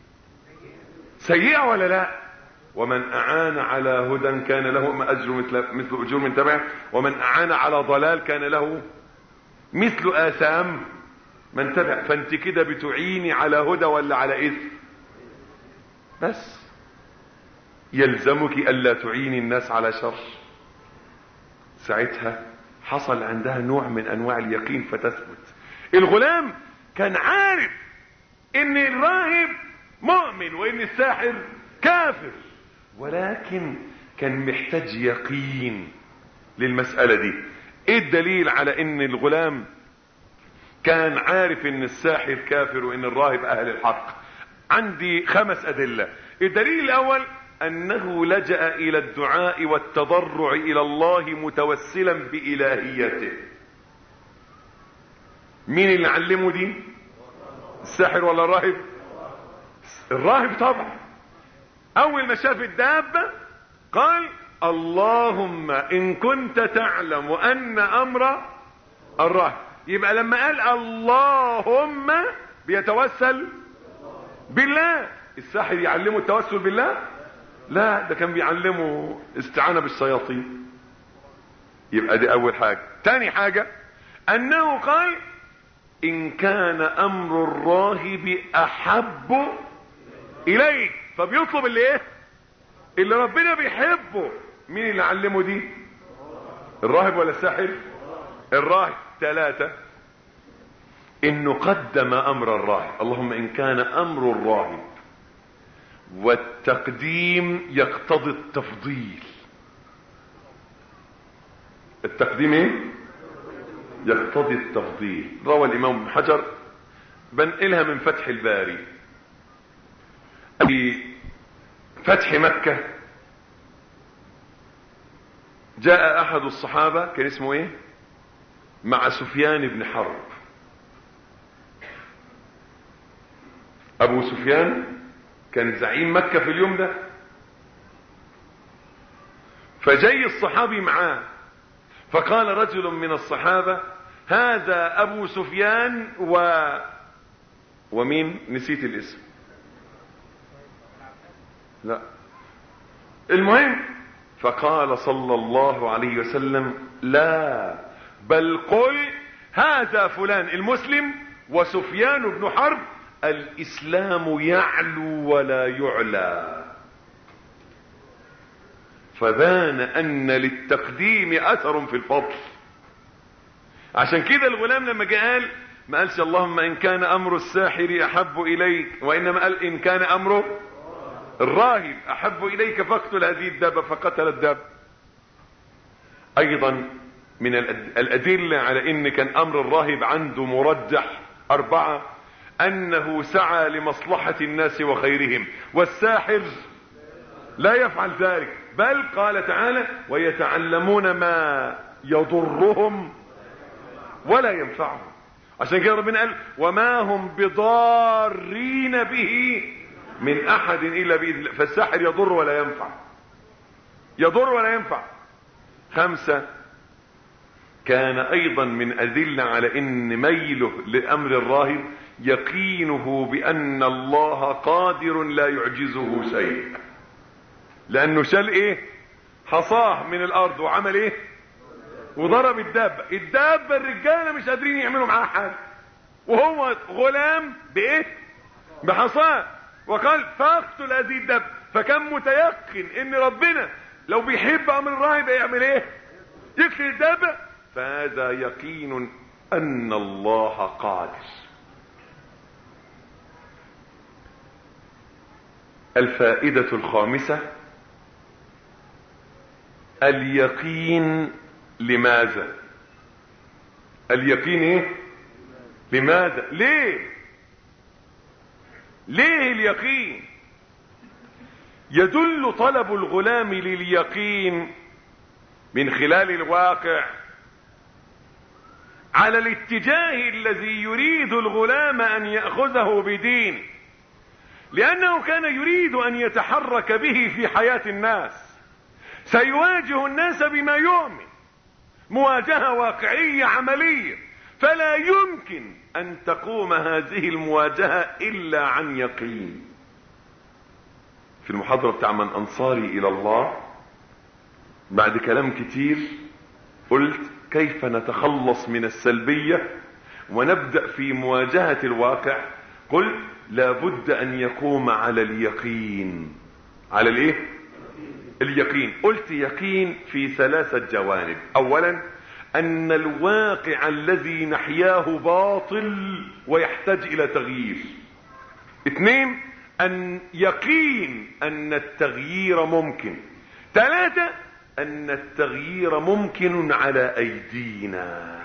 سيئة ولا لا ومن اعان على هدى كان له اجر مثل مثل اجور من تبعه ومن اعان على ضلال كان له مثل اثام من تبع فانت كده بتعيني على هدى ولا على اثم بس يلزمك الا تعيني الناس على شر ساعتها حصل عندها نوع من انواع اليقين فتثبت الغلام كان عارف ان الراهب مؤمن وان الساحر كافر ولكن كان محتاج يقين للمسألة دي ايه الدليل على ان الغلام كان عارف ان الساحر كافر وان الراهب اهل الحق عندي خمس ادلة الدليل الاول انه لجأ الى الدعاء والتضرع الى الله متوسلا بالهيته مين اللي علمه دي الساحر ولا الراهب الراهب طبعا اول ما شاف الدابة قال اللهم ان كنت تعلم ان امر الراهب يبقى لما قال اللهم بيتوسل بالله الساحر يعلمه التوسل بالله لا ده كان بيعلمه استعانة بالشياطين يبقى دي اول حاجة تاني حاجة انه قال ان كان امر الراهب احب اليك فبيطلب اللي ايه اللي ربنا بيحبه مين اللي علمه دي الراهب ولا الساحر الراهب ثلاثة انه قدم امر الراهب اللهم ان كان امر الراهب والتقديم يقتضي التفضيل التقديم ايه يقتضي التفضيل روى الامام ابن حجر بنقلها من فتح الباري في فتح مكة جاء احد الصحابة كان اسمه ايه مع سفيان بن حرب ابو سفيان كان زعيم مكة في اليوم ده فجاي الصحابي معاه فقال رجل من الصحابة هذا ابو سفيان و ومين نسيت الاسم لا المهم فقال صلى الله عليه وسلم لا بل قل هذا فلان المسلم وسفيان بن حرب الاسلام يعلو ولا يعلى فبان ان للتقديم اثر في الفضل عشان كده الغلام لما جه قال ما قالش اللهم ان كان امر الساحر احب اليك وانما قال ان كان امره الراهب احب اليك فاقتل هذه الدابه فقتل الدابه ايضا من الادله على ان كان امر الراهب عنده مرجح اربعه انه سعى لمصلحه الناس وخيرهم والساحر لا يفعل ذلك بل قال تعالى ويتعلمون ما يضرهم ولا ينفعهم عشان كده ربنا قال وما هم بضارين به من احد الا باذن الله فالساحر يضر ولا ينفع يضر ولا ينفع خمسة كان ايضا من ادلة على ان ميله لامر الراهب يقينه بان الله قادر لا يعجزه شيء لانه شال ايه حصاه من الارض وعمل ايه وضرب الدابة الدابة الرجالة مش قادرين يعملوا معاها حاجة وهو غلام بايه بحصاه وقال فاقتل هذه الدابة فكان متيقن ان ربنا لو بيحب امر الراهب يعمل ايه يقتل الدابة فهذا يقين ان الله قادر الفائدة الخامسة اليقين لماذا اليقين ايه لماذا ليه ليه اليقين يدل طلب الغلام لليقين من خلال الواقع على الاتجاه الذي يريد الغلام ان ياخذه بدين لانه كان يريد ان يتحرك به في حياه الناس سيواجه الناس بما يؤمن مواجهه واقعيه عمليه فلا يمكن ان تقوم هذه المواجهه الا عن يقين في المحاضره بتاع من انصاري الى الله بعد كلام كتير قلت كيف نتخلص من السلبيه ونبدا في مواجهه الواقع قلت لابد ان يقوم على اليقين على الايه اليقين قلت يقين في ثلاثه جوانب اولا ان الواقع الذي نحياه باطل ويحتاج الى تغيير اثنين ان يقين ان التغيير ممكن ثلاثة ان التغيير ممكن على ايدينا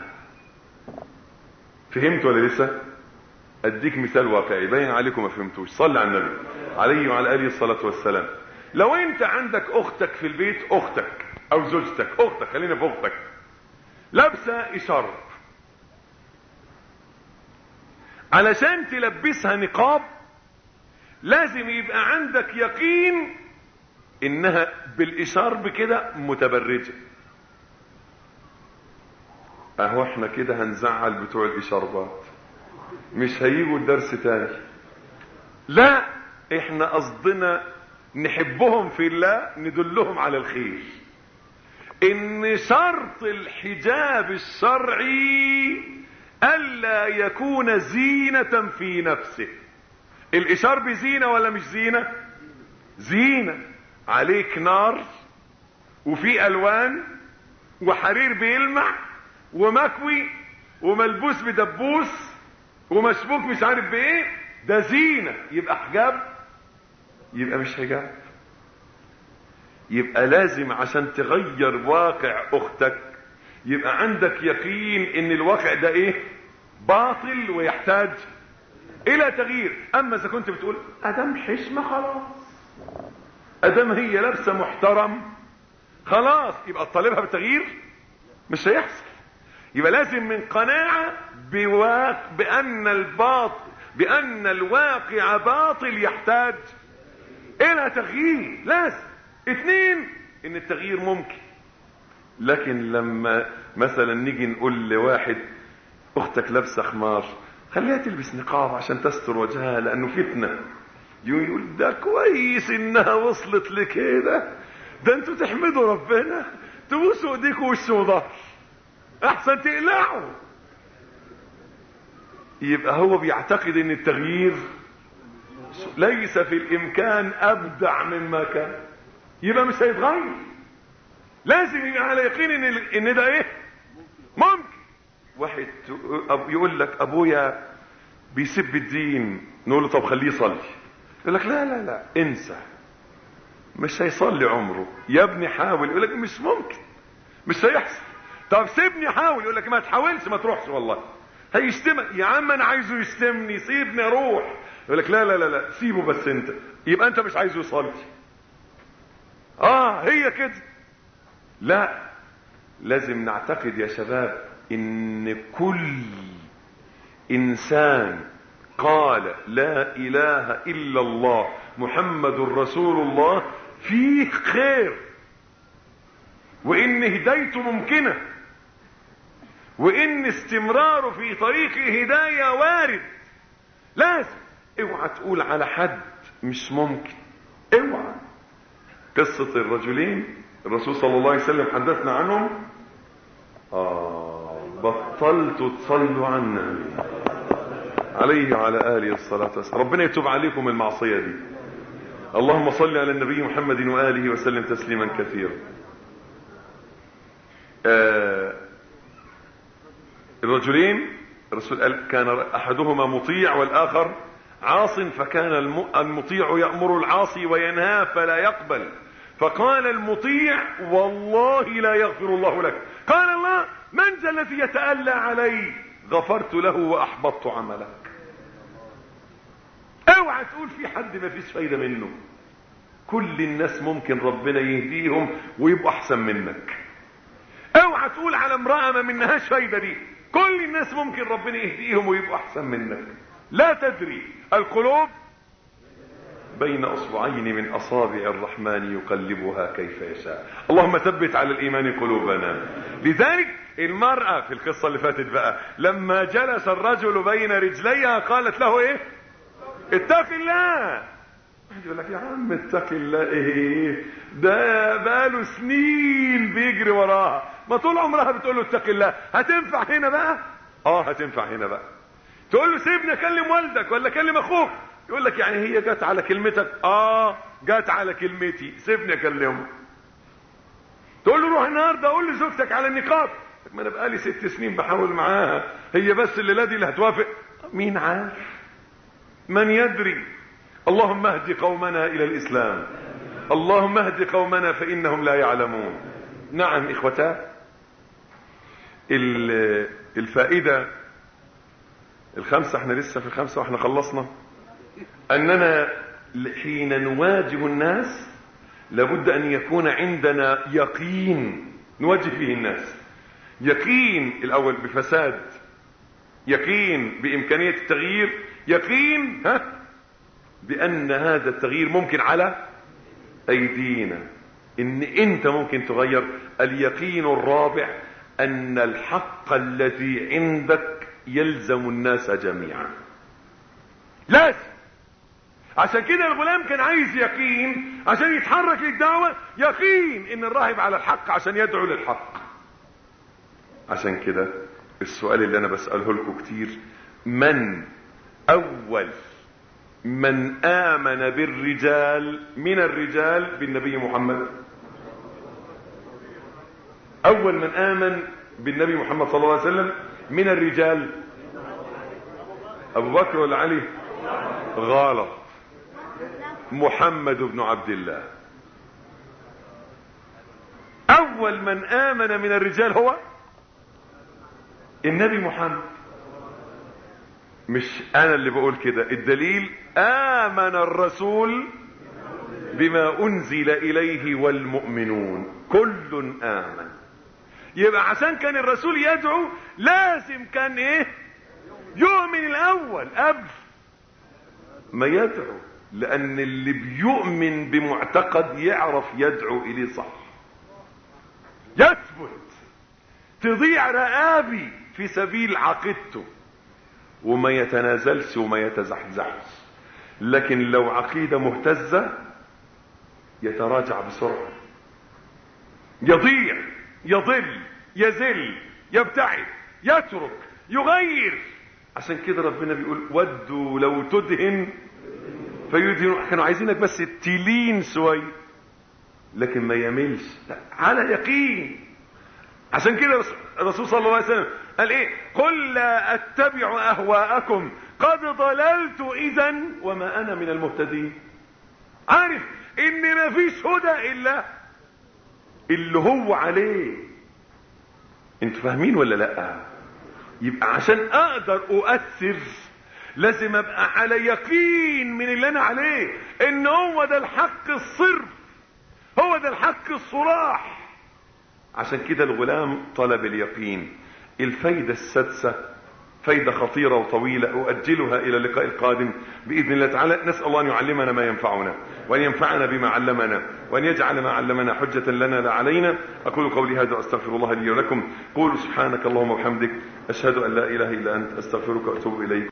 فهمت ولا لسه اديك مثال واقعي باين عليكم ما فهمتوش صلي على النبي عليه وعلى اله الصلاه والسلام لو انت عندك اختك في البيت اختك او زوجتك اختك خلينا في اختك لابسه اشارب علشان تلبسها نقاب لازم يبقى عندك يقين انها بالاشارب كده متبرجه اهو احنا كده هنزعل بتوع الاشاربات مش هيجوا الدرس تاني لا احنا قصدنا نحبهم في الله ندلهم على الخير ان شرط الحجاب الشرعي الا يكون زينة في نفسه الاشارب زينة ولا مش زينة زينة عليك نار وفي الوان وحرير بيلمع ومكوي وملبوس بدبوس ومشبوك مش عارف بايه ده زينة يبقى حجاب يبقى مش حجاب يبقى لازم عشان تغير واقع اختك يبقى عندك يقين ان الواقع ده ايه باطل ويحتاج الى تغيير اما اذا كنت بتقول ادم حشمة خلاص ادم هي لابسة محترم خلاص يبقى طالبها بالتغيير مش هيحصل يبقى لازم من قناعة بواق... بان الباطل بان الواقع باطل يحتاج الى تغيير لازم اثنين ان التغيير ممكن لكن لما مثلا نيجي نقول لواحد اختك لابسه خمار خليها تلبس نقاب عشان تستر وجهها لانه فتنه يقول ده كويس انها وصلت لكده ده انتوا تحمدوا ربنا تبوسوا ايديكوا وش وظهر احسن تقلعوا يبقى هو بيعتقد ان التغيير ليس في الامكان ابدع مما كان يبقى مش هيتغير لازم يبقى على يقين ان ان ده ايه ممكن واحد يقول لك ابويا بيسب الدين نقول له طب خليه يصلي يقول لك لا لا لا انسى مش هيصلي عمره يا ابني حاول يقول لك مش ممكن مش هيحصل طب سيبني حاول يقول لك ما تحاولش ما تروحش والله هيشتمك يا عم انا عايزه يشتمني سيبني اروح يقول لك لا لا لا لا سيبه بس انت يبقى انت مش عايزه يصلي اه هي كده لا لازم نعتقد يا شباب ان كل انسان قال لا اله الا الله محمد رسول الله فيه خير وان هدايته ممكنه وان استمراره في طريق هدايه وارد لازم اوعى تقول على حد مش ممكن اوعى قصة الرجلين الرسول صلى الله عليه وسلم حدثنا عنهم آه بطلتوا تصلوا عنا عليه وعلى آله الصلاة والسلام ربنا يتوب عليكم المعصية دي اللهم صل على النبي محمد وآله وسلم تسليما كثيرا آه الرجلين الرسول قال كان أحدهما مطيع والآخر عاص فكان المطيع يأمر العاصي وينهاه فلا يقبل فقال المطيع والله لا يغفر الله لك قال الله من ذا الذي يتألى علي غفرت له واحبطت عملك اوعى تقول في حد ما فيش فايده منه كل الناس ممكن ربنا يهديهم ويبقوا احسن منك اوعى تقول على امراه ما منهاش فايده دي كل الناس ممكن ربنا يهديهم ويبقوا احسن منك لا تدري القلوب بين اصبعين من اصابع الرحمن يقلبها كيف يشاء اللهم ثبت على الايمان قلوبنا لذلك المرأة في القصة اللي فاتت بقى لما جلس الرجل بين رجليها قالت له ايه اتق الله يقول لك يا عم اتق الله ايه ده بقاله سنين بيجري وراها ما طول عمرها بتقول له اتق الله هتنفع هنا بقى اه هتنفع هنا بقى تقول له سيبني اكلم والدك ولا اكلم اخوك يقول لك يعني هي جت على كلمتك اه جت على كلمتي سيبني اكلمه تقول له روح النهارده قول لزوجتك على النقاب ما انا بقالي ست سنين بحاول معاها هي بس الليله دي اللي هتوافق مين عارف من يدري اللهم اهد قومنا الى الاسلام اللهم اهد قومنا فانهم لا يعلمون نعم اخوتا الفائده الخمسه احنا لسه في الخمسه واحنا خلصنا اننا حين نواجه الناس لابد ان يكون عندنا يقين نواجه فيه الناس يقين الاول بفساد يقين بامكانيه التغيير يقين ها بان هذا التغيير ممكن على ايدينا ان انت ممكن تغير اليقين الرابع ان الحق الذي عندك يلزم الناس جميعا لازم عشان كده الغلام كان عايز يقين عشان يتحرك للدعوة يقين ان الراهب على الحق عشان يدعو للحق عشان كده السؤال اللي انا بسأله لكم كتير من اول من امن بالرجال من الرجال بالنبي محمد اول من امن بالنبي محمد صلى الله عليه وسلم من الرجال ابو بكر ولا علي غلط محمد بن عبد الله اول من امن من الرجال هو النبي محمد مش انا اللي بقول كده الدليل امن الرسول بما انزل اليه والمؤمنون كل امن يبقى عشان كان الرسول يدعو لازم كان ايه يؤمن الاول قبل ما يدعو لان اللي بيؤمن بمعتقد يعرف يدعو اليه صح يثبت تضيع رقابي في سبيل عقيدته وما يتنازلش وما يتزحزحش لكن لو عقيده مهتزه يتراجع بسرعه يضيع يضل يزل يبتعد يترك يغير عشان كده ربنا بيقول ودوا لو تدهن فيدهنوا كانوا عايزينك بس تلين شوي لكن ما يملش على يقين عشان كده الرسول صلى الله عليه وسلم قال ايه قل لا اتبع اهواءكم قد ضللت اذا وما انا من المهتدين عارف ان ما فيش هدى الا اللي هو عليه انتوا فاهمين ولا لا يبقى عشان اقدر اؤثر لازم ابقى على يقين من اللي انا عليه ان هو ده الحق الصرف هو ده الحق الصراح عشان كده الغلام طلب اليقين الفايدة السادسة فايدة خطيرة وطويلة أؤجلها إلى اللقاء القادم بإذن الله تعالى نسأل الله أن يعلمنا ما ينفعنا وأن ينفعنا بما علمنا وأن يجعل ما علمنا حجة لنا لا علينا أقول قولي هذا وأستغفر الله لي ولكم قولوا سبحانك اللهم وبحمدك أشهد أن لا إله إلا أنت أستغفرك وأتوب إليك